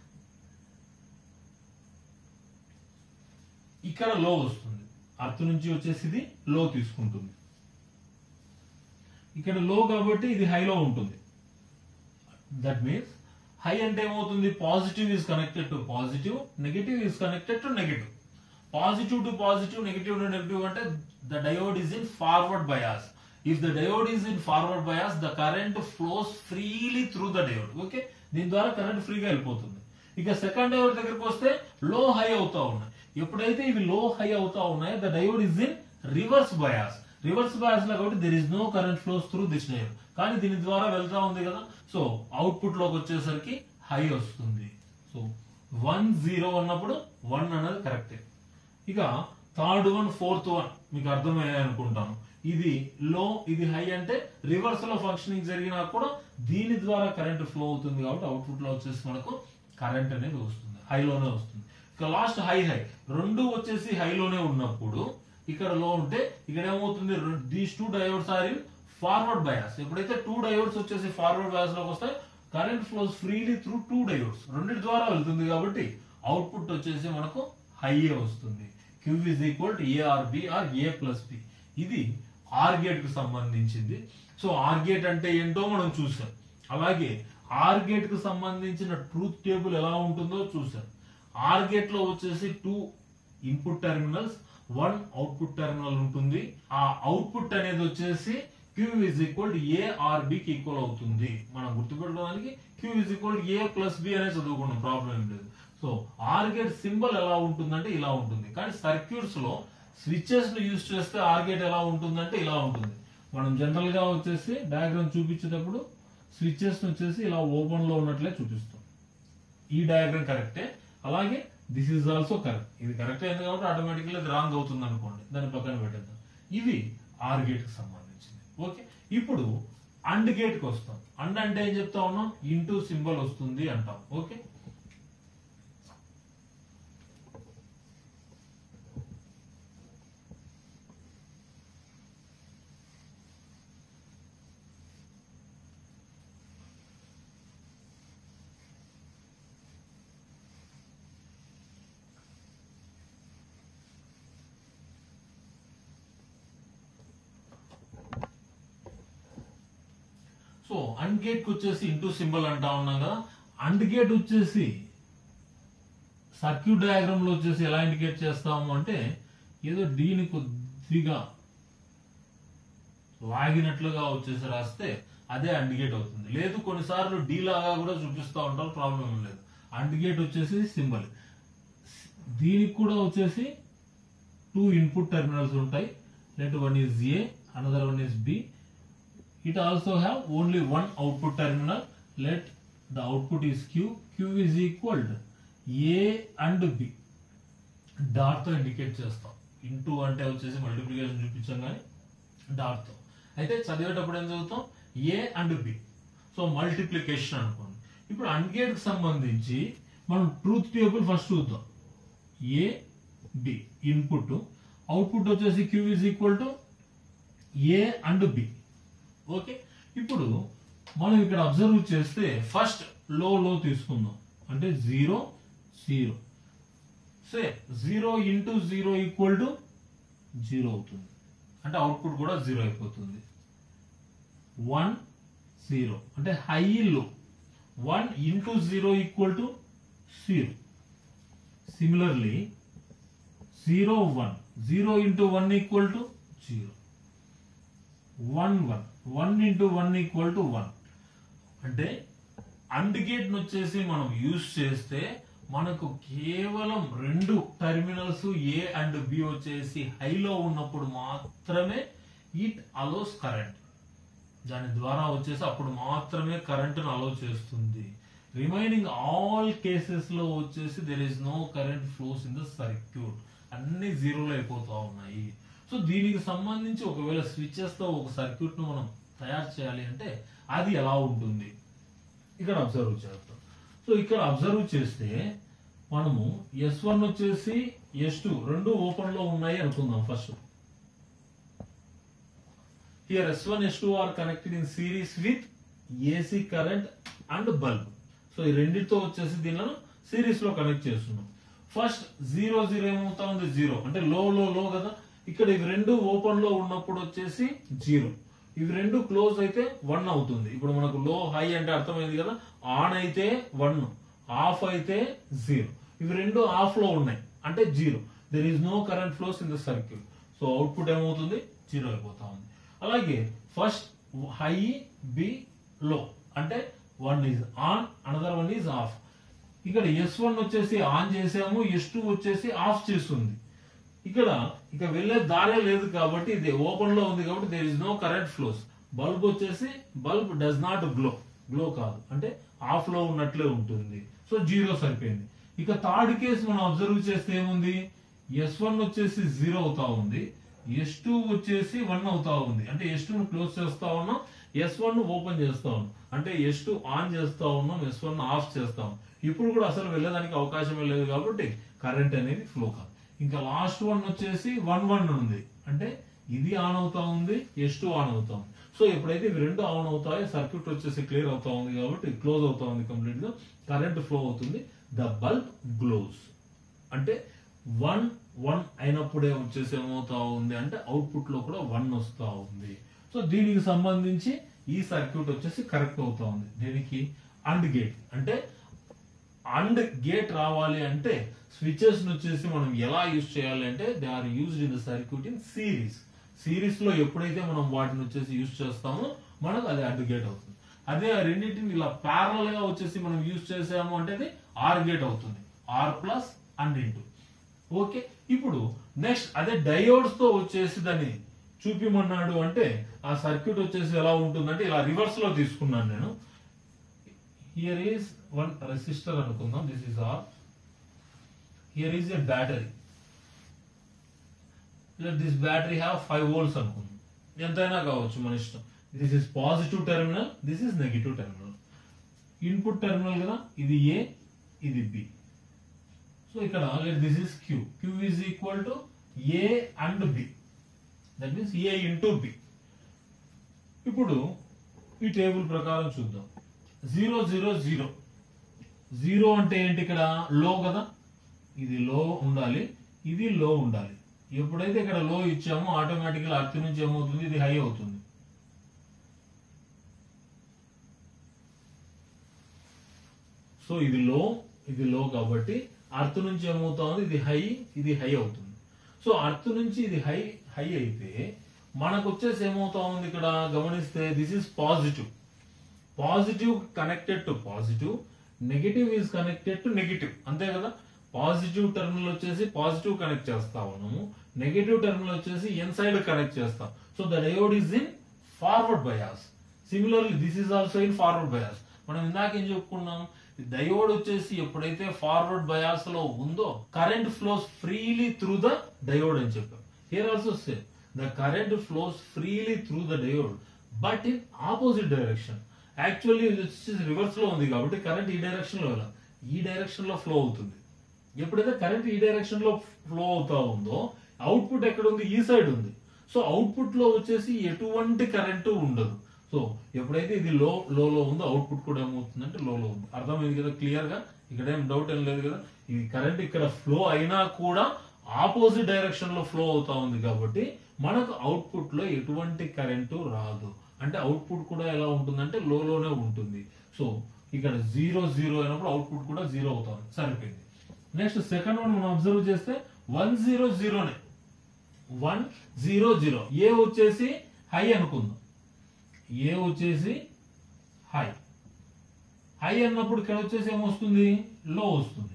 ఇక్కడ లో వస్తుంది అర్త్ నుంచి వచ్చేసి ఇది లో తీసుకుంటుంది ఇక్కడ లో కాబట్టి ఇది హైలో ఉంటుంది దట్ మీన్స్ హై అంటే ఏమవుతుంది positive is connected to positive negative is connected to negative positive to positive negative to negative అంటే the diode is in forward bias if the diode is in forward bias the current flows freely through the diode okay దీని ద్వారా current ఫ్రీగా వెళ్ళిపోతుంది ఇక second diode దగ్గరికి వస్తే లో high అవుతా ఉన్నాయి ఎప్పుడైతే ఇవి లో హై అవుతా ఉన్నాయో the diode is in reverse bias reverse bias లో కాబట్టి there is no current flows through this diode కానీ దీని ద్వారా వెళ్తా ఉంది కదా సో అవుట్పుట్ లోకి వచ్చేసరికి హై వస్తుంది సో వన్ జీరో అన్నప్పుడు వన్ అన్నది కరెక్టే ఇక థర్డ్ వన్ ఫోర్త్ వన్ మీకు అర్థమయ్యాయి అనుకుంటాను ఇది లో ఇది హై అంటే రివర్స్ లో ఫంక్షనింగ్ జరిగినా కూడా దీని ద్వారా కరెంట్ ఫ్లో అవుతుంది కాబట్టి అవుట్పుట్ లో వచ్చేసి మనకు కరెంట్ అనేది వస్తుంది హైలోనే వస్తుంది ఇక లాస్ట్ హై హై రెండు వచ్చేసి హైలోనే ఉన్నప్పుడు ఇక్కడ లో ఉంటే ఇక్కడ ఏమవుతుంది these two diodes are in forward bias ఎప్పుడైతే టూ డయోడ్స్ వచ్చేసి ఫార్వర్డ్ బయాస్ లోకి వస్తాయి current flows freely through two diodes రెండింటి ద్వారా వెళ్తుంది కాబట్టి అవుట్పుట్ వచ్చేసి మనకు హైయే వస్తుంది Q is equal to A or B or A plus B ఇది ఆర్ గేట్ కు సంబంధించింది సో ఆర్ గేట్ అంటే ఏంటో మనం చూసాం అలాగే ఆర్ గేట్ కు సంబంధించిన ట్రూత్ టేబుల్ ఎలా ఉంటుందో చూసాం ఆర్ గేట్ లో వచ్చేసి two input terminals one output terminal ఉంటుంది ఆ అవుట్పుట్ అనేది వచ్చేసి Q is equal to A or B కి ఈక్వల్ అవుతుంది మనం గుర్తుపెట్టుకోవడానికి Q is equal to A plus B అనేది చదువుకున్నాం ప్రాబ్లం ఏం లేదు సో ఆర్ గేట్ సింబల్ ఎలా ఉంటుందంటే ఇలా ఉంటుంది కానీ సర్క్యూట్స్ లో స్విచెస్ ను యూజ్ చేస్తే ఆర్ గేట్ ఎలా ఉంటుందంటే ఇలా ఉంటుంది మనం జనరల్ గా వచ్చేసి డయాగ్రామ్ చూపించేటప్పుడు స్విచెస్ వచ్చేసి ఇలా ఓపెన్ లో ఉన్నట్లే చూపిస్తాం ఈ డయాగ్రామ్ కరెక్టే అలాగే దిస్ ఈజ్ ఆల్సో కరెక్ట్ ఇది కరెక్ట్ అయింది కాబట్టి ఆటోమేటిక్గా ఇది రాంగ్ అవుతుంది అనుకోండి దాని పక్కన పెట్టేద్దాం ఇది ఆర్ గేట్ కి సంబంధించింది ఓకే ఇప్పుడు అండ్ గేట్ కి వస్తాం అండ్ అంటే ఏం చెప్తా ఉన్నాం ఇంటూ సింబల్ వస్తుంది అంటాం ఓకే సో అండ్ గేట్ కి వచ్చేసి ఇంటూ సింబల్ అంటా ఉన్నాం కదా అండ్ గేట్ వచ్చేసి సర్క్యూట్ డయాగ్రామ్ లో వచ్చేసి ఎలా ఇండికేట్ చేస్తాము అంటే ఏదో డీని కొద్దిగా లాగినట్లుగా వచ్చేసి రాస్తే అదే అండ్ గేట్ అవుతుంది లేదు కొన్నిసార్లు డి లాగా కూడా చూపిస్తూ ఉంటారు ప్రాబ్లం ఏం లేదు అండ్ గేట్ వచ్చేసి సింబల్ దీనికి కూడా వచ్చేసి టూ ఇన్పుట్ టెర్మినల్స్ ఉంటాయి let one is A another one is B it also have only one output terminal let the output is q q is equal to a and b dot తో indicate చేస్తాం into అంటే వచ్చేసి multiplication చూపించాం కానీ dot తో అయితే చదివేటప్పుడు ఏం చదువుతాం A and B so multiplication అనుకోండి ఇప్పుడు అన్గేట్ కి సంబంధించి మనం ట్రూత్ టేబుల్ ఫస్ట్ చూద్దాం ఏ బి ఇన్పుట్ అవుట్పుట్ వచ్చేసి Q is equal to A and B okay ఇప్పుడు మనం ఇక్కడ అబ్జర్వ్ చేస్తే ఫస్ట్ లో లో తీసుకుందాం అంటే zero zero say zero into zero equal to zero అవుతుంది అంటే అవుట్పుట్ కూడా జీరో అయిపోతుంది వన్ జీరో అంటే high low one into zero equal to zero similarly zero one zero into one equal to zero one one one into one equal to one అంటే and gate వచ్చేసి మనం use చేస్తే మనకు కేవలం రెండు terminals A and B వచ్చేసి హైలో ఉన్నప్పుడు మాత్రమే ఇట్ అలోస్ కరెంట్ దాని ద్వారా వచ్చేసి అప్పుడు మాత్రమే కరెంట్ను అలో చేస్తుంది రిమైనింగ్ ఆల్ కేసెస్ లో వచ్చేసి there is no current flows in the circuit అన్ని జీరోలో అయిపోతా ఉన్నాయి సో దీనికి సంబంధించి ఒకవేళ స్విచెస్ తో ఒక సర్క్యూట్ ను మనం తయారు చేయాలి అంటే అది ఎలా ఉంటుంది ఇక్కడ అబ్జర్వ్ చేస్తాం సో ఇక్కడ అబ్జర్వ్ చేస్తే మనము ఎస్ వన్ వచ్చేసి ఎస్ టూ రెండు ఓపెన్ లో ఉన్నాయి అనుకుందాం first here S one S two are connected in series with AC current and bulb so ఈ రెండింటితో వచ్చేసి దీనిలో సిరీస్ లో కనెక్ట్ చేస్తున్నాం ఫస్ట్ జీరో జీరో ఏమవుతా ఉంది జీరో అంటే లో లో లో కదా ఇక్కడ ఇవి రెండు ఓపెన్ లో ఉన్నప్పుడు వచ్చేసి జీరో ఇవి రెండు క్లోజ్ అయితే వన్ అవుతుంది ఇప్పుడు మనకు లో హై అంటే అర్థమైంది కదా ఆన్ అయితే వన్ ఆఫ్ అయితే జీరో ఇవి రెండు ఆఫ్ లో ఉన్నాయి అంటే zero there is no current flows in the circuit so output ఏమవుతుంది జీరో అయిపోతా ఉంది అలాగే ఫస్ట్ హై బి లో అంటే one is on another one is off ఇక్కడ ఎస్ వన్ వచ్చేసి ఆన్ చేసాము ఎస్ టూ వచ్చేసి ఆఫ్ చేస్తుంది ఇక్కడ ఇక వెళ్ళే దారే లేదు కాబట్టి ఇది ఓపెన్ లో ఉంది కాబట్టి there is no current flows bulb వచ్చేసి bulb does not glow glow కాదు అంటే ఆఫ్ లో ఉన్నట్లే ఉంటుంది సో జీరో సరిపోయింది ఇక థర్డ్ కేసు మనం అబ్జర్వ్ చేస్తే ఏముంది ఎస్ వన్ వచ్చేసి జీరో అవుతా ఉంది ఎస్ టూ వచ్చేసి వన్ అవుతా ఉంది అంటే ఎస్ టూ క్లోజ్ చేస్తా ఉన్నాం ఎస్ వన్ ఓపెన్ చేస్తా ఉన్నాం అంటే ఎస్ టూ ఆన్ చేస్తా ఉన్నాం ఎస్ వన్ ఆఫ్ చేస్తాం ఇప్పుడు కూడా అసలు వెళ్ళడానికి అవకాశమే లేదు కాబట్టి కరెంట్ అనేది ఫ్లో కాదు ఇంకా లాస్ట్ వన్ వచ్చేసి వన్ వన్ ఉంది అంటే ఇది ఆన్ అవుతా ఉంది ఎస్ టూ ఆన్ అవుతా ఉంది సో ఎప్పుడైతే ఇవి రెండు ఆన్ అవుతాయో సర్క్యూట్ వచ్చేసి క్లియర్ అవుతా ఉంది కాబట్టి క్లోజ్ అవుతా ఉంది కంప్లీట్ గా కరెంట్ ఫ్లో అవుతుంది ద బల్బ్ గ్లోస్ అంటే వన్ వన్ అయినప్పుడే వచ్చేసి ఏమవుతా ఉంది అంటే అవుట్పుట్ లో కూడా వన్ వస్తా ఉంది సో దీనికి సంబంధించి ఈ సర్క్యూట్ వచ్చేసి కరెక్ట్ అవుతా ఉంది దీనికి అండ్ గేట్ అంటే అండ్ గేట్ రావాలి అంటే స్విచెస్ వచ్చేసి మనం ఎలా యూజ్ చేయాలి అంటే they are used in the circuit in series series లో ఎప్పుడైతే మనం వాటిని వచ్చేసి యూజ్ చేస్తామో మనకు అది అండ్ గేట్ అవుతుంది అదే ఆ రెండింటిని ఇలా ప్యారల్ గా వచ్చేసి మనం యూజ్ చేసాము అంటే అది ఆర్ గేట్ అవుతుంది or plus and into okay ఇప్పుడు నెక్స్ట్ అదే డయోడ్స్ తో వచ్చేసి దాన్ని చూపిమన్నాడు అంటే ఆ సర్క్యూట్ వచ్చేసి ఎలా ఉంటుందంటే ఇలా రివర్స్ లో తీసుకున్నాను నేను హియర్ ఈస్ వన్ రెసిస్టర్ అనుకుందాం this is R here is a battery let this battery have 5 volts అనుకుందాం ఎంతైనా కావచ్చు మన ఇష్టం this is positive terminal this is negative terminal input terminal కదా ఇది ఏ ఇది బి సో ఇక్కడ this is Q Q is equal to A and B that means A into B ఇప్పుడు ఈ టేబుల్ ప్రకారం చూద్దాం జీరో జీరో జీరో జీరో అంటే ఏంటి ఇక్కడ లో కదా ఇది లో ఉండాలి ఇది లో ఉండాలి ఎప్పుడైతే ఇక్కడ లో ఇచ్చామో ఆటోమేటిక్గా అర్త్ నుంచి ఏమవుతుంది ఇది హై అవుతుంది సో ఇది లో ఇది లో కాబట్టి అర్త్ నుంచి ఏమవుతా ఉంది ఇది హై ఇది హై అవుతుంది సో అర్త్ నుంచి ఇది హై హై అయితే మనకు వచ్చేసి ఏమవుతా ఉంది ఇక్కడ గమనిస్తే this is positive positive connected to positive negative is connected to negative అంతే కదా పాజిటివ్ టెర్మినల్ వచ్చేసి పాజిటివ్ కనెక్ట్ చేస్తా ఉన్నాము నెగిటివ్ టెర్మినల్ వచ్చేసి ఎన్ సైడ్ కనెక్ట్ చేస్తాం so the diode is in forward bias similarly this is also in forward bias మనం ఇందాక ఏం చెప్పుకున్నాం డయోడ్ వచ్చేసి ఎప్పుడైతే ఫార్వర్డ్ బయాస్ లో ఉందో current flows freely through the diode అని చెప్పాం here also same the current flows freely through the diode but in opposite direction actually ఇది వచ్చేసి రివర్స్ లో ఉంది కాబట్టి కరెంట్ ఈ డైరెక్షన్ లో వెళ్ళాలి ఈ డైరెక్షన్ లో ఫ్లో అవుతుంది ఎప్పుడైతే కరెంట్ ఈ డైరెక్షన్ లో ఫ్లో అవుతా ఉందో అవుట్పుట్ ఎక్కడ ఉంది ఈ సైడ్ ఉంది సో అవుట్పుట్ లో వచ్చేసి ఎటువంటి కరెంటు ఉండదు సో ఎప్పుడైతే ఇది లో లోలో ఉందో అవుట్పుట్ కూడా ఏమవుతుందంటే లోలో ఉంది అర్థమైంది కదా క్లియర్ గా ఇక్కడ ఏం డౌట్ ఏం లేదు కదా ఇది కరెంట్ ఇక్కడ ఫ్లో అయినా కూడా ఆపోజిట్ డైరెక్షన్ లో ఫ్లో అవుతా ఉంది కాబట్టి మనకు అవుట్పుట్ లో ఎటువంటి కరెంటు రాదు అంటే అవుట్పుట్ కూడా ఎలా ఉంటుందంటే లోలోనే ఉంటుంది సో ఇక్కడ జీరో జీరో అయినప్పుడు అవుట్పుట్ కూడా జీరో అవుతుంది సరిపోయింది నెక్స్ట్ సెకండ్ వన్ మనం అబ్జర్వ్ చేస్తే వన్ జీరో జీరోనే వన్ జీరో జీరో ఏ వచ్చేసి హై అనుకుందాం ఏ వచ్చేసి హై హై అన్నప్పుడు ఇక్కడ వచ్చేసి ఏమొస్తుంది లో వస్తుంది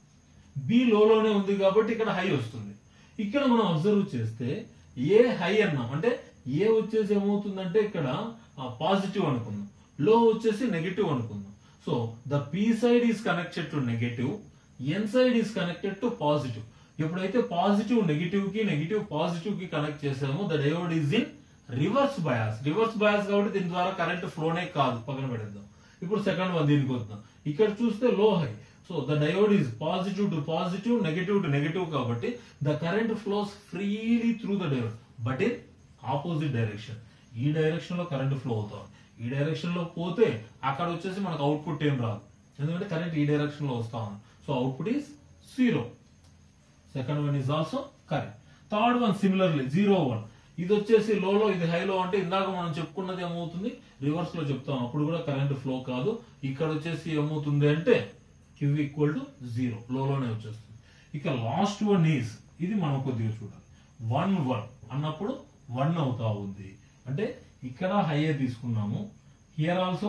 బి లోనే ఉంది కాబట్టి ఇక్కడ హై వస్తుంది ఇక్కడ మనం అబ్జర్వ్ చేస్తే ఏ హై అన్నాం అంటే ఏ వచ్చేసి ఏమవుతుందంటే ఇక్కడ పాజిటివ్ అనుకుందాం లో వచ్చేసి నెగటివ్ అనుకుందాం so the P side is connected to negative N side is connected to positive ఎప్పుడైతే పాజిటివ్ నెగిటివ్ కి నెగిటివ్ పాజిటివ్ కి కనెక్ట్ చేసామో the diode is in reverse bias reverse bias కాబట్టి దీని ద్వారా కరెంట్ ఫ్లోనే కాదు పక్కన పెడేద్దాం ఇప్పుడు సెకండ్ వన్ దీనికి వద్దాం ఇక్కడ చూస్తే low high so the diode is positive to positive negative to negative కాబట్టి the current flows freely through the diode but in opposite direction ఈ డైరెక్షన్ లో కరెంట్ ఫ్లో అవుతాం ఈ డైరెక్షన్ లో పోతే అక్కడ వచ్చేసి మనకు అవుట్పుట్ ఏం రాదు ఎందుకంటే కరెంట్ ఈ డైరెక్షన్ లో వస్తా ఉంది so output is zero second one is also correct third one similarly zero one ఇది వచ్చేసి లోలో ఇది హైలో అంటే ఇందాక మనం చెప్పుకున్నది ఏమవుతుంది రివర్స్ లో చెప్తాం అప్పుడు కూడా కరెంట్ ఫ్లో కాదు ఇక్కడ వచ్చేసి ఏమవుతుంది అంటే క్యూ ఈక్వల్ టు జీరో లోలోనే వచ్చేస్తుంది ఇక లాస్ట్ వన్ ఈజ్ ఇది మనం కొద్దిగా చూడాలి వన్ వన్ అన్నప్పుడు వన్ అవుతా ఉంది అంటే ఇక్కడ హై తీసుకున్నాము here also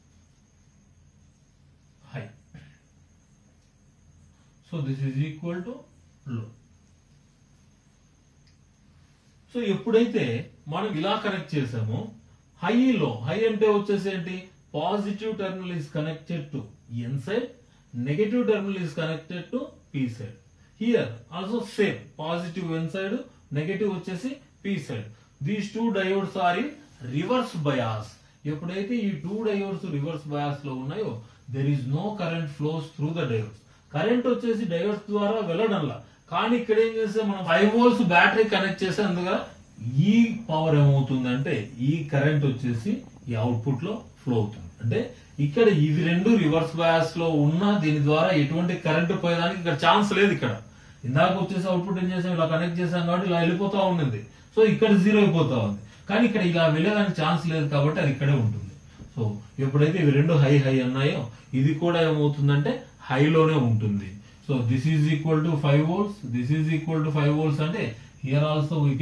high so this is equal to low so ఎప్పుడైతే మనం ఇలా కనెక్ట్ చేసామో హై లో హై అంటే వచ్చేసి ఏంటి positive terminal is connected to N side negative terminal is connected to P side here also same positive N side negative వచ్చేసి P side these two diodes are in reverse bias ఎప్పుడైతే ఈ two diodes reverse bias లో ఉన్నాయో there is no current flows through the diodes current వచ్చేసి diodes ద్వారా వెళ్ళడంలా కానీ ఇక్కడ ఏం చేస్తే మనం ఫైవ్ వోల్ట్స్ బ్యాటరీ కనెక్ట్ చేస్తే అందుగా ఈ పవర్ ఏమవుతుందంటే ఈ కరెంట్ వచ్చేసి ఈ అవుట్పుట్ లో ఫ్లో అవుతుంది అంటే ఇక్కడ ఇవి రెండు రివర్స్ బయాస్ లో ఉన్న దీని ద్వారా ఎటువంటి కరెంట్ పోయేదానికి ఇక్కడ ఛాన్స్ లేదు ఇక్కడ ఇందాక వచ్చేసి అవుట్పుట్ ఏం చేసాం ఇలా కనెక్ట్ చేసాం కాబట్టి ఇలా వెళ్ళిపోతా ఉండింది సో ఇక్కడ జీరో అయిపోతా ఉంది కానీ ఇక్కడ ఇలా వెళ్ళేదానికి ఛాన్స్ లేదు కాబట్టి అది ఇక్కడే ఉంటుంది సో ఎప్పుడైతే ఇవి రెండు హై హై అన్నాయో ఇది కూడా ఏమవుతుందంటే హైలోనే ఉంటుంది so this is equal to five volts this is equal to five volts అంటే here also we get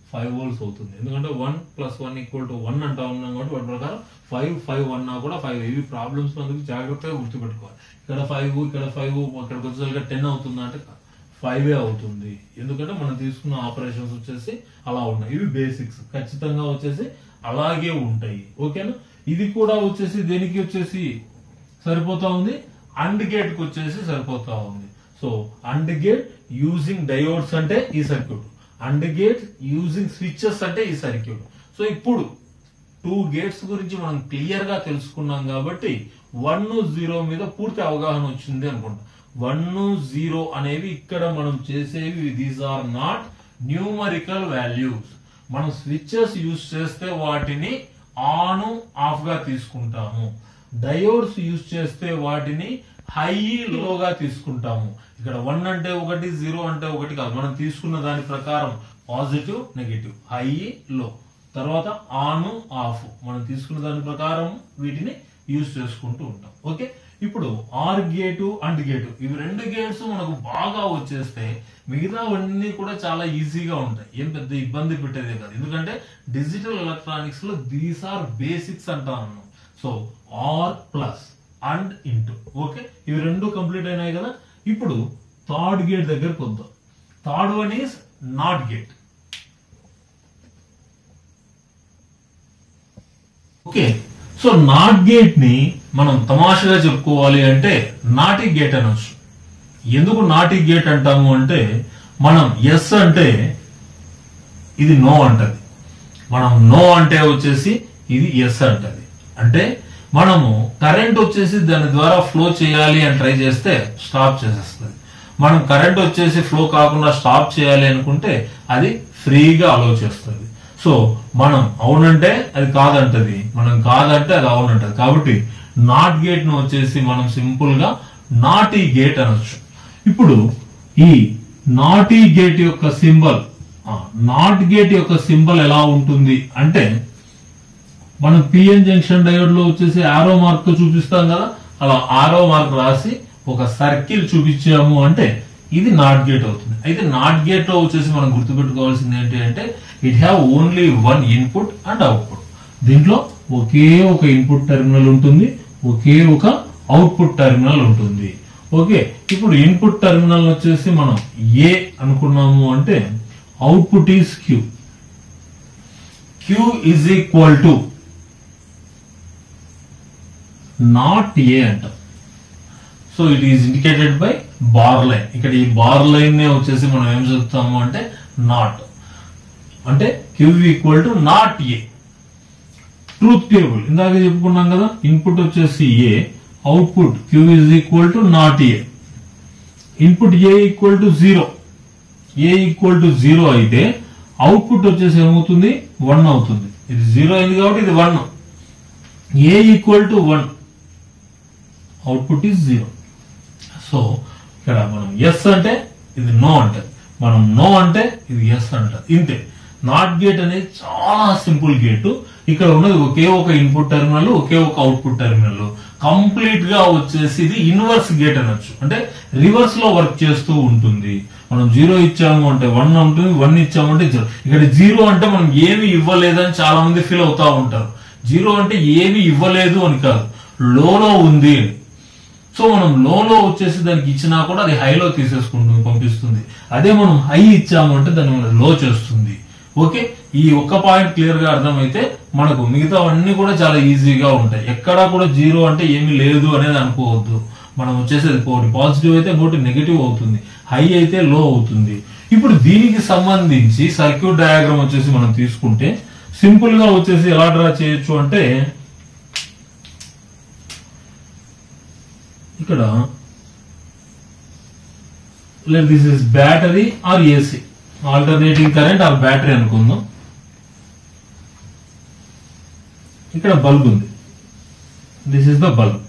five volts అవుతుంది ఎందుకంటే one plus one equal to one అంటా ఉన్నాం కాబట్టి వాటి ప్రకారం ఫైవ్ ఫైవ్ అన్నా కూడా ఫైవ్ ఇవి ప్రాబ్లమ్స్ అందుకు జాగ్రత్తగా గుర్తుపెట్టుకోవాలి ఇక్కడ ఫైవ్ ఇక్కడ ఫైవ్ ఇక్కడికి వచ్చేసరికి టెన్ అవుతుందా అంటే ఫైవ్ అవుతుంది ఎందుకంటే మనం తీసుకున్న ఆపరేషన్స్ వచ్చేసి అలా ఉన్నాయి ఇవి బేసిక్స్ ఖచ్చితంగా వచ్చేసి అలాగే ఉంటాయి ఓకేనా ఇది కూడా వచ్చేసి దేనికి వచ్చేసి సరిపోతా ఉంది అండ్ గేట్ కి వచ్చేసి సరిపోతా ఉంది so and gate using diodes అంటే ఈ circuit and gate using switches అంటే ఈ సర్క్యూట్ సో ఇప్పుడు టూ గేట్స్ గురించి మనం క్లియర్ గా తెలుసుకున్నాం కాబట్టి వన్ జీరో మీద పూర్తి అవగాహన వచ్చింది అనుకుంటా వన్ జీరో అనేవి ఇక్కడ మనం చేసేవి these are not numerical values మనం స్విచెస్ యూజ్ చేస్తే వాటిని ఆన్ ఆఫ్ గా తీసుకుంటాము డయోడ్స్ యూజ్ చేస్తే వాటిని హై లోగా తీసుకుంటాము ఇక్కడ వన్ అంటే ఒకటి జీరో అంటే ఒకటి కాదు మనం తీసుకున్న దాని ప్రకారం పాజిటివ్ నెగిటివ్ హై లో తర్వాత ఆన్ ఆఫ్ మనం తీసుకున్న దాని ప్రకారం వీటిని యూజ్ చేసుకుంటూ ఉంటాం ఓకే ఇప్పుడు ఆర్ గేటు అండ్ గేటు ఇవి రెండు గేట్స్ మనకు బాగా వచ్చేస్తే మిగతావన్నీ కూడా చాలా ఈజీగా ఉంటాయి ఏం పెద్ద ఇబ్బంది పెట్టేదే కాదు ఎందుకంటే డిజిటల్ ఎలక్ట్రానిక్స్ లో దీస్ ఆర్ బేసిక్స్ అంటాను so or plus and into okay ఇవి రెండు కంప్లీట్ అయినాయి కదా ఇప్పుడు థర్డ్ గేట్ దగ్గరకు వద్దాం third one is not gate okay so not gate ని మనం తమాషగా చెప్పుకోవాలి అంటే నాటి గేట్ అనొచ్చు ఎందుకు నాటి గేట్ అంటాము అంటే మనం ఎస్ అంటే ఇది నో అంటది మనం నో అంటే వచ్చేసి ఇది ఎస్ అంటది అంటే మనము కరెంట్ వచ్చేసి దాని ద్వారా ఫ్లో చేయాలి అని ట్రై చేస్తే స్టాప్ చేసేస్తుంది మనం కరెంట్ వచ్చేసి ఫ్లో కాకుండా స్టాప్ చేయాలి అనుకుంటే అది ఫ్రీగా అలో చేస్తుంది సో మనం అవునంటే అది కాదంటది మనం కాదంటే అది అవునంటది కాబట్టి నాట్ గేట్ ను వచ్చేసి మనం సింపుల్ గా నాటీ గేట్ అనొచ్చు ఇప్పుడు ఈ నాటీ గేట్ యొక్క సింబల్ నాట్ గేట్ యొక్క సింబల్ ఎలా ఉంటుంది అంటే మనం పిఎన్ జంక్షన్ డయోడ్ లో వచ్చేసి ఆరో మార్క్ తో చూపిస్తాం కదా అలా ఆరో మార్క్ రాసి ఒక సర్కిల్ చూపించాము అంటే ఇది నాట్ గేట్ అవుతుంది అయితే నాట్ గేట్ లో వచ్చేసి మనం గుర్తుపెట్టుకోవాల్సింది ఏంటి అంటే it have only one input and output దీంట్లో ఒకే ఒక ఇన్పుట్ టెర్మినల్ ఉంటుంది ఒకే ఒక అవుట్పుట్ టెర్మినల్ ఉంటుంది ఓకే ఇప్పుడు ఇన్పుట్ టెర్మినల్ వచ్చేసి మనం ఏ అనుకున్నాము అంటే output is Q Q is equal to not A అంటాం so it is indicated by bar line ఇక్కడ ఈ బార్ లైన్ నే వచ్చేసి మనం ఏం చెప్తాము అంటే నాట్ అంటే Q equal to not A truth table ఇందాక చెప్పుకున్నాం కదా ఇన్పుట్ వచ్చేసి A output Q is equal to not A input A equal to zero A equal to zero అయితే అవుట్పుట్ వచ్చేసి ఏమవుతుంది వన్ అవుతుంది ఇది జీరో అయింది కాబట్టి ఇది one A equal to one output is zero so ఇక్కడ మనం ఎస్ అంటే ఇది నో అంటది మనం నో అంటే ఇది ఎస్ అంటది ఇంతే నాట్ గేట్ అనేది చాలా సింపుల్ గేట్ ఇక్కడ ఉన్నది ఒకే ఒక ఇన్పుట్ టెర్మినల్ ఒకే ఒక అవుట్పుట్ టెర్మినల్ కంప్లీట్ గా వచ్చేసి ఇది ఇన్వర్స్ గేట్ అనొచ్చు అంటే రివర్స్ లో వర్క్ చేస్తూ ఉంటుంది మనం జీరో ఇచ్చాము అంటే వన్ ఉంటుంది వన్ ఇచ్చాము అంటే జీరో ఇక్కడ జీరో అంటే మనం ఏమి ఇవ్వలేదని చాలా మంది ఫీల్ అవుతా ఉంటారు జీరో అంటే ఏమి ఇవ్వలేదు అని కాదు లోలో ఉంది అని సో మనం లోలో వచ్చేసి దానికి ఇచ్చినా కూడా అది హైలో తీసేసుకుంటుంది పంపిస్తుంది అదే మనం హై ఇచ్చాము అంటే దాన్ని మనం లో చేస్తుంది ఓకే ఈ ఒక్క పాయింట్ క్లియర్ గా అర్థమైతే మనకు మిగతా అన్ని కూడా చాలా ఈజీగా ఉంటాయి ఎక్కడా కూడా జీరో అంటే ఏమీ లేదు అనేది అనుకోవద్దు మనం వచ్చేసేది ఒకటి పాజిటివ్ అయితే ఇంకోటి నెగిటివ్ అవుతుంది హై అయితే లో అవుతుంది ఇప్పుడు దీనికి సంబంధించి సర్క్యూట్ డయాగ్రామ్ వచ్చేసి మనం తీసుకుంటే సింపుల్ గా వచ్చేసి ఎలా డ్రా చేయొచ్చు అంటే ఇక్కడ this is battery or AC alternating current or battery అనుకుందాం ఇక్కడ బల్బ్ ఉంది this is the bulb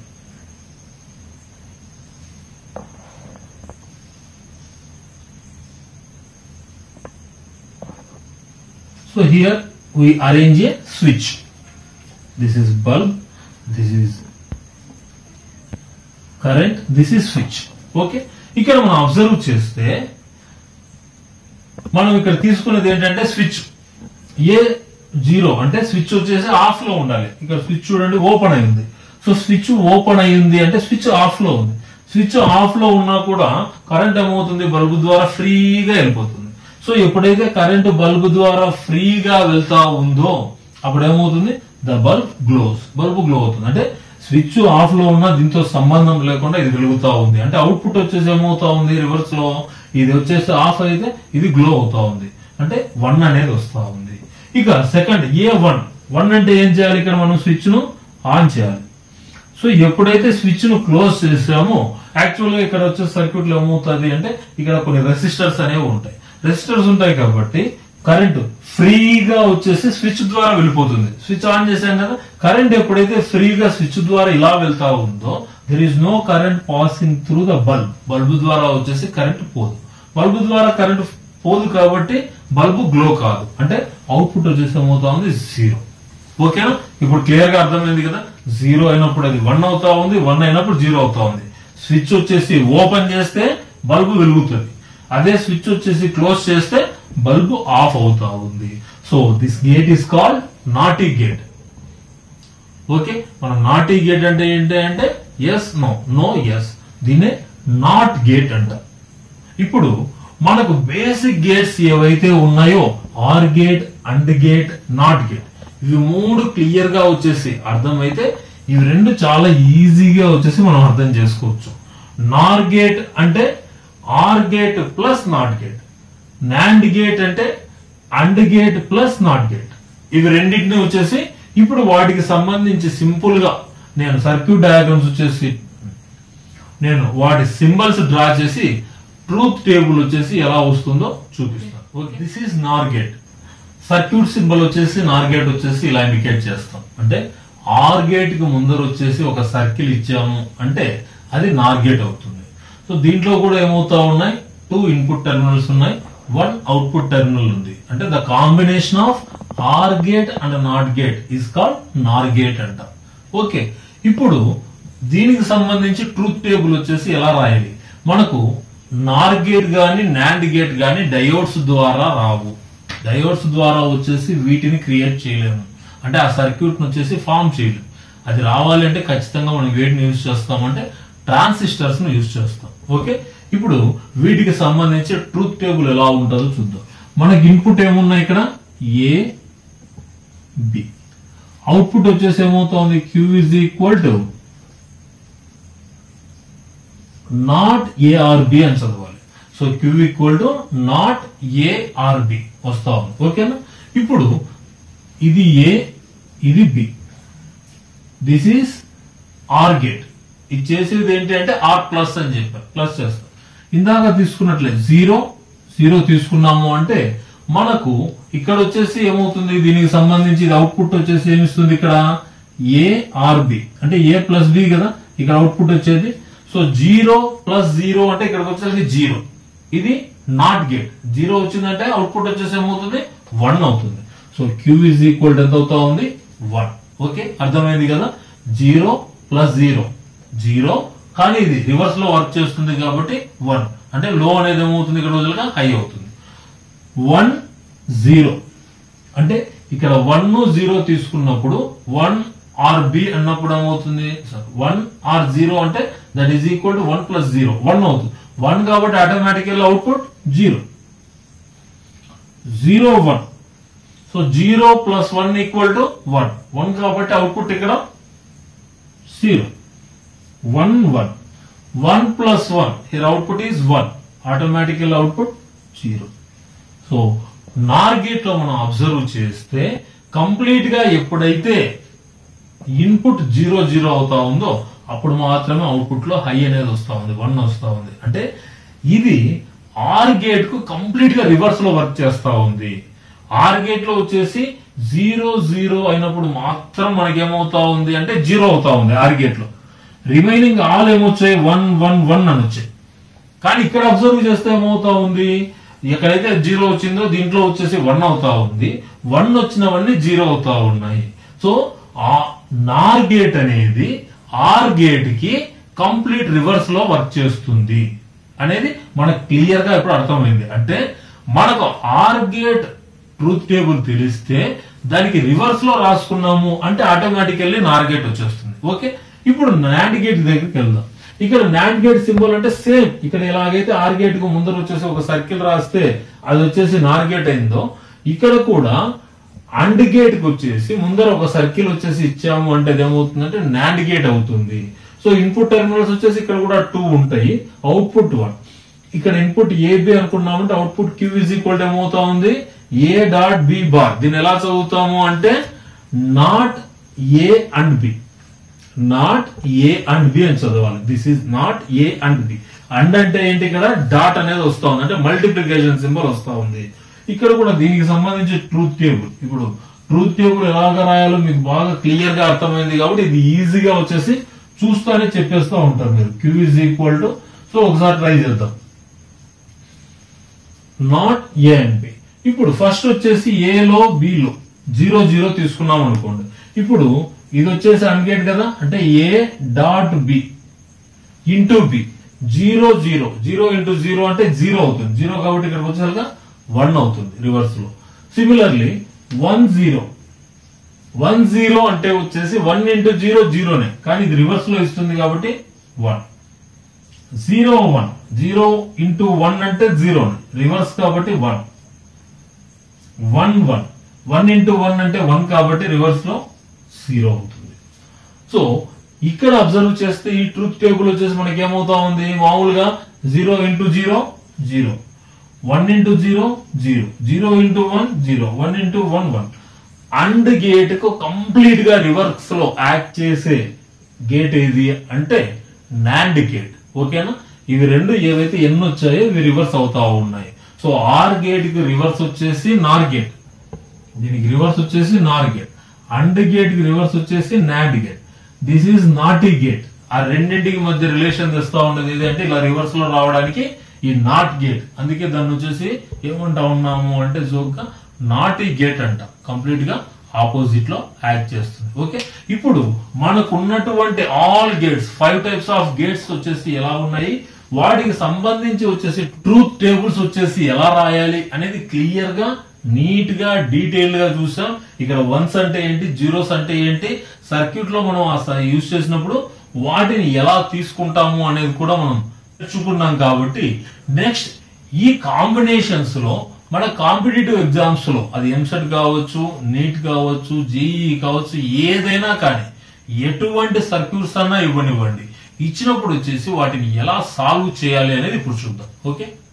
So here we arrange a switch. This is bulb, this is current, this is switch. Okay ఇక్కడ మనం observe చేస్తే మనం ఇక్కడ తీసుకున్నది ఏంటంటే స్విచ్ ఏ జీరో అంటే స్విచ్ వచ్చేసి ఆఫ్ లో ఉండాలి ఇక్కడ స్విచ్ చూడండి ఓపెన్ అయింది సో స్విచ్ ఓపెన్ అయింది అంటే స్విచ్ ఆఫ్ లో ఉంది స్విచ్ ఆఫ్ లో ఉన్నా కూడా కరెంట్ ఏమవుతుంది బల్బు ద్వారా ఫ్రీగా వెళ్ళిపోతుంది సో ఎప్పుడైతే కరెంట్ బల్బు ద్వారా ఫ్రీగా వెళ్తా ఉందో అప్పుడు ఏమవుతుంది the bulb glows bulb glow అవుతుంది అంటే స్విచ్ ఆఫ్ లో ఉన్న దీంతో సంబంధం లేకుండా ఇది వెలుగుతా ఉంది అంటే అవుట్పుట్ వచ్చేసి ఏమవుతా ఉంది రివర్స్ లో ఇది వచ్చేసి ఆఫ్ అయితే ఇది గ్లో అవుతా ఉంది అంటే వన్ అనేది వస్తా ఉంది ఇక సెకండ్ ఏ వన్ వన్ అంటే ఏం చేయాలి ఇక్కడ మనం స్విచ్ ను ఆన్ చేయాలి సో ఎప్పుడైతే స్విచ్ ను క్లోజ్ చేసామో యాక్చువల్ గా ఇక్కడ వచ్చే సర్క్యూట్ లో ఏమవుతుంది అంటే ఇక్కడ కొన్ని రెసిస్టర్స్ అనేవి ఉంటాయి రెసిస్టర్స్ ఉంటాయి కాబట్టి కరెంట్ ఫ్రీగా వచ్చేసి స్విచ్ ద్వారా వెళ్ళిపోతుంది స్విచ్ ఆన్ చేసాం కదా కరెంట్ ఎప్పుడైతే ఫ్రీగా స్విచ్ ద్వారా ఇలా వెళ్తా ఉందో there is no current passing through the bulb bulb ద్వారా వచ్చేసి కరెంట్ పోదు బల్బు ద్వారా కరెంట్ పోదు కాబట్టి బల్బు గ్లో కాదు అంటే అవుట్పుట్ వచ్చేసి ఏమవుతా ఉంది జీరో ఓకేనా ఇప్పుడు క్లియర్ గా అర్థమైంది కదా జీరో అయినప్పుడు అది వన్ అవుతా ఉంది వన్ అయినప్పుడు జీరో అవుతా ఉంది స్విచ్ వచ్చేసి ఓపెన్ చేస్తే బల్బు వెలుగుతుంది అదే స్విచ్ వచ్చేసి క్లోజ్ చేస్తే బల్బు ఆఫ్ అవుతా ఉంది so this gate is called naughty gate okay మనం నాటీ గేట్ అంటే ఏంటి అంటే ఎస్ నో నో ఎస్ దీన్నే నాట్ గేట్ అంట ఇప్పుడు మనకు బేసిక్ గేట్స్ ఏవైతే ఉన్నాయో or gate and gate not gate ఇవి మూడు క్లియర్ గా వచ్చేసి అర్థమైతే ఇవి రెండు చాలా ఈజీగా వచ్చేసి మనం అర్థం చేసుకోవచ్చు నార్ గేట్ అంటే are gate plus not gate nand gate అంటే and gate plus not gate ఇవి రెండింటిని వచ్చేసి ఇప్పుడు వాటికి సంబంధించి సింపుల్ గా నేను సర్క్యూట్ డయాగ్రామ్స్ వచ్చేసి నేను వాటి సింబల్స్ డ్రా చేసి ట్రూత్ టేబుల్ వచ్చేసి ఎలా వస్తుందో చూపిస్తాను okay this is nor gate circuit symbol వచ్చేసి నార్ గేట్ వచ్చేసి ఇలా ఇండికేట్ చేస్తాం అంటే ఆర్ గేట్ కి ముందర వచ్చేసి ఒక సర్కిల్ ఇచ్చాము అంటే అది నార్ గేట్ అవుతుంది సో దీంట్లో కూడా ఏమవుతా ఉన్నాయి టూ ఇన్పుట్ టెర్మినల్స్ ఉన్నాయి వన్ అవుట్పుట్ టెర్మినల్ ఉంది అంటే the combination of or gate and not gate is called nor gate అంట ఓకే ఇప్పుడు దీనికి సంబంధించి ట్రూత్ టేబుల్ వచ్చేసి ఎలా రాయాలి మనకు నార్ గేట్ గాని నాండ్ గేట్ గాని డయోడ్స్ ద్వారా రావు డయోడ్స్ ద్వారా వచ్చేసి వీటిని క్రియేట్ చేయలేము అంటే ఆ సర్క్యూట్ వచ్చేసి ఫామ్ చేయలేము అది రావాలి అంటే ఖచ్చితంగా మనం వేటిని యూజ్ చేస్తామంటే ట్రాన్సిస్టర్స్ ను యూజ్ చేస్తాం ఓకే ఇప్పుడు వీటికి సంబంధించి ట్రూత్ టేబుల్ ఎలా ఉంటుందో చూద్దాం మనకి ఇన్పుట్ ఏమున్నాయి ఇక్కడ ఏ బి అవుట్పుట్ వచ్చేసి ఏమవుతోంది Q is equal to not A or B అని చదవాలి so Q equal to not A or B వస్తా ఉంది ఓకేనా ఇప్పుడు ఇది ఏ ఇది B this is or gate ఇది చేసేది ఏంటి అంటే ఆర్ ప్లస్ అని చెప్పారు ప్లస్ చేస్తాం ఇందాక తీసుకున్నట్లే జీరో జీరో తీసుకున్నాము అంటే మనకు ఇక్కడ వచ్చేసి ఏమవుతుంది దీనికి సంబంధించి ఇది అవుట్పుట్ వచ్చేసి ఏమిస్తుంది ఇక్కడ ఏ ఆర్ బి అంటే ఏ ప్లస్ బి కదా ఇక్కడ అవుట్పుట్ వచ్చేది సో జీరో ప్లస్ జీరో అంటే ఇక్కడికి వచ్చేసి జీరో ఇది నాట్ గేట్ జీరో వచ్చిందంటే అవుట్పుట్ వచ్చేసి ఏమవుతుంది వన్ అవుతుంది సో క్యూ ఇస్ ఈక్వల్ ఎంత అవుతా ఉంది వన్ ఓకే అర్థమైంది కదా జీరో ప్లస్ జీరో జీరో కానీ ఇది రివర్స్ లో వర్క్ చేస్తుంది కాబట్టి వన్ అంటే లో అనేది ఏమవుతుంది ఇక్కడ రోజులుగా హై అవుతుంది వన్ జీరో అంటే ఇక్కడ వన్ జీరో తీసుకున్నప్పుడు వన్ ఆర్ బి అన్నప్పుడు ఏమవుతుంది వన్ ఆర్ జీరో అంటే that is equal to one plus zero one అవుతుంది వన్ కాబట్టి automatically output zero zero one so zero plus one equal to one one కాబట్టి output ఇక్కడ zero one one one plus one here output is one automatically output zero so nor gate లో మనం observe చేస్తే complete గా ఎప్పుడైతే input zero zero అవుతా ఉందో అప్పుడు మాత్రమే అవుట్పుట్ లో హై అనేది వస్తా ఉంది వన్ వస్తా ఉంది అంటే ఇది ఆర్ గేట్ కు కంప్లీట్ గా రివర్స్ లో వర్క్ చేస్తా ఉంది ఆర్ గేట్ లో వచ్చేసి జీరో జీరో అయినప్పుడు మాత్రం మనకి ఏమవుతా ఉంది అంటే జీరో అవుతా ఉంది ఆర్ గేట్ లో రిమైనింగ్ ఆల్ ఏమొచ్చాయి వన్ వన్ వన్ అని వచ్చాయి కానీ ఇక్కడ అబ్జర్వ్ చేస్తే ఏమవుతా ఉంది ఎక్కడైతే జీరో వచ్చిందో దీంట్లో వచ్చేసి వన్ అవుతా ఉంది వన్ వచ్చినవన్నీ జీరో అవుతా ఉన్నాయి సో ఆ నార్ గేట్ అనేది ఆర్ గేట్ కి కంప్లీట్ రివర్స్ లో వర్క్ చేస్తుంది అనేది మనకు క్లియర్ గా ఇప్పుడు అర్థమైంది అంటే మనకు ఆర్ గేట్ ట్రూత్ టేబుల్ తెలిస్తే దానికి రివర్స్ లో రాసుకున్నాము అంటే ఆటోమేటికల్లీ నార్ గేట్ వచ్చేస్తుంది ఓకే ఇప్పుడు నాండ్ గేట్ దగ్గరికి వెళ్దాం ఇక్కడ నాండ్ గేట్ సింబల్ అంటే సేమ్ ఇక్కడ ఎలాగైతే ఆర్ గేట్ కు ముందర వచ్చేసి ఒక సర్కిల్ రాస్తే అది వచ్చేసి నార్ గేట్ అయిందో ఇక్కడ కూడా అండ్ గేట్ కి వచ్చేసి ముందర ఒక సర్కిల్ వచ్చేసి ఇచ్చాము అంటే అది ఏమవుతుందంటే నాండ్ గేట్ అవుతుంది సో ఇన్పుట్ టెర్మినల్స్ వచ్చేసి ఇక్కడ కూడా టూ ఉంటాయి అవుట్పుట్ వన్ ఇక్కడ ఇన్పుట్ ఏబి అనుకున్నామంటే అవుట్పుట్ క్యూ ఇస్ ఈక్వల్ ఏమవుతా ఉంది ఏ డాట్ బి బార్ దీన్ని ఎలా చదువుతాము అంటే not A and B not A and B అని చదవాలి this is not A and B and అంటే ఏంటి ఇక్కడ డాట్ అనేది వస్తా ఉంది అంటే మల్టిప్లికేషన్ సింబల్ వస్తా ఉంది ఇక్కడ కూడా దీనికి సంబంధించి ట్రూత్ టేబుల్ ఇప్పుడు ట్రూత్ టేబుల్ ఎలాగ రాయాలో మీకు బాగా క్లియర్ గా అర్థమైంది కాబట్టి ఇది ఈజీగా వచ్చేసి చూస్తానే చెప్పేస్తూ ఉంటారు మీరు Q is equal to so ఒకసారి ట్రై చేద్దాం నాట్ ఏ అండ్ బి ఇప్పుడు ఫస్ట్ వచ్చేసి ఏలో బిలో జీరో జీరో తీసుకున్నాం అనుకోండి ఇప్పుడు ఇది వచ్చేసి అన్గేట్ కదా అంటే A dot B into B zero zero zero into zero అంటే జీరో అవుతుంది జీరో కాబట్టి ఇక్కడికి వచ్చేసరిగా వన్ అవుతుంది రివర్స్ లో similarly one zero one zero అంటే వచ్చేసి వన్ ఇంటూ జీరో జీరోనే కానీ ఇది రివర్స్ లో ఇస్తుంది కాబట్టి one zero one zero into one అంటే జీరో రివర్స్ కాబట్టి one one one one into one అంటే వన్ కాబట్టి రివర్స్ లో జీరో అవుతుంది సో ఇక్కడ అబ్జర్వ్ చేస్తే ఈ ట్రూత్ టేబుల్ వచ్చేసి మనకి ఏమవుతా ఉంది మామూలుగా zero into zero zero one into zero zero zero into one zero one into one one and gate కు కంప్లీట్ గా రివర్స్ లో యాక్ట్ చేసే గేట్ ఏది అంటే నాండ్ గేట్ ఓకేనా ఇవి రెండు ఏవైతే ఎన్ని వచ్చాయో ఇవి రివర్స్ అవుతా ఉన్నాయి సో ఆర్ గేట్ కి రివర్స్ వచ్చేసి నార్ గేట్ దీనికి రివర్స్ వచ్చేసి నార్ గేట్ అండ్ గేట్ కి రివర్స్ వచ్చేసి nand gate this is naughty gate ఆ రెండింటికి మధ్య రిలేషన్ తెస్తా ఉండేది ఏదంటే ఇలా రివర్స్ లో రావడానికి ఈ నాట్ గేట్ అందుకే దాన్ని వచ్చేసి ఏమంటా ఉన్నాము అంటే జోక్గా నాటీ గేట్ అంట కంప్లీట్ గా ఆపోజిట్ లో యాక్ట్ చేస్తుంది ఓకే ఇప్పుడు మనకు ఉన్నటువంటి all gates five types of gates వచ్చేసి ఎలా ఉన్నాయి వాటికి సంబంధించి వచ్చేసి ట్రూత్ టేబుల్స్ వచ్చేసి ఎలా రాయాలి అనేది క్లియర్ గా నీట్ గా డీటెయిల్ గా చూసాం ఇక్కడ వన్స్ అంటే ఏంటి జీరోస్ అంటే ఏంటి సర్క్యూట్ లో మనం యూజ్ చేసినప్పుడు వాటిని ఎలా తీసుకుంటాము అనేది కూడా మనం నేర్చుకున్నాం కాబట్టి నెక్స్ట్ ఈ కాంబినేషన్స్ లో మన కాంపిటేటివ్ ఎగ్జామ్స్ లో అది ఎంసెట్ కావచ్చు నీట్ కావచ్చు జేఈ కావచ్చు ఏదైనా కానీ ఎటువంటి సర్క్యూట్స్ అన్నా ఇవ్వనివ్వండి ఇచ్చినప్పుడు వచ్చేసి వాటిని ఎలా సాల్వ్ చేయాలి అనేది ఇప్పుడు చూద్దాం ఓకే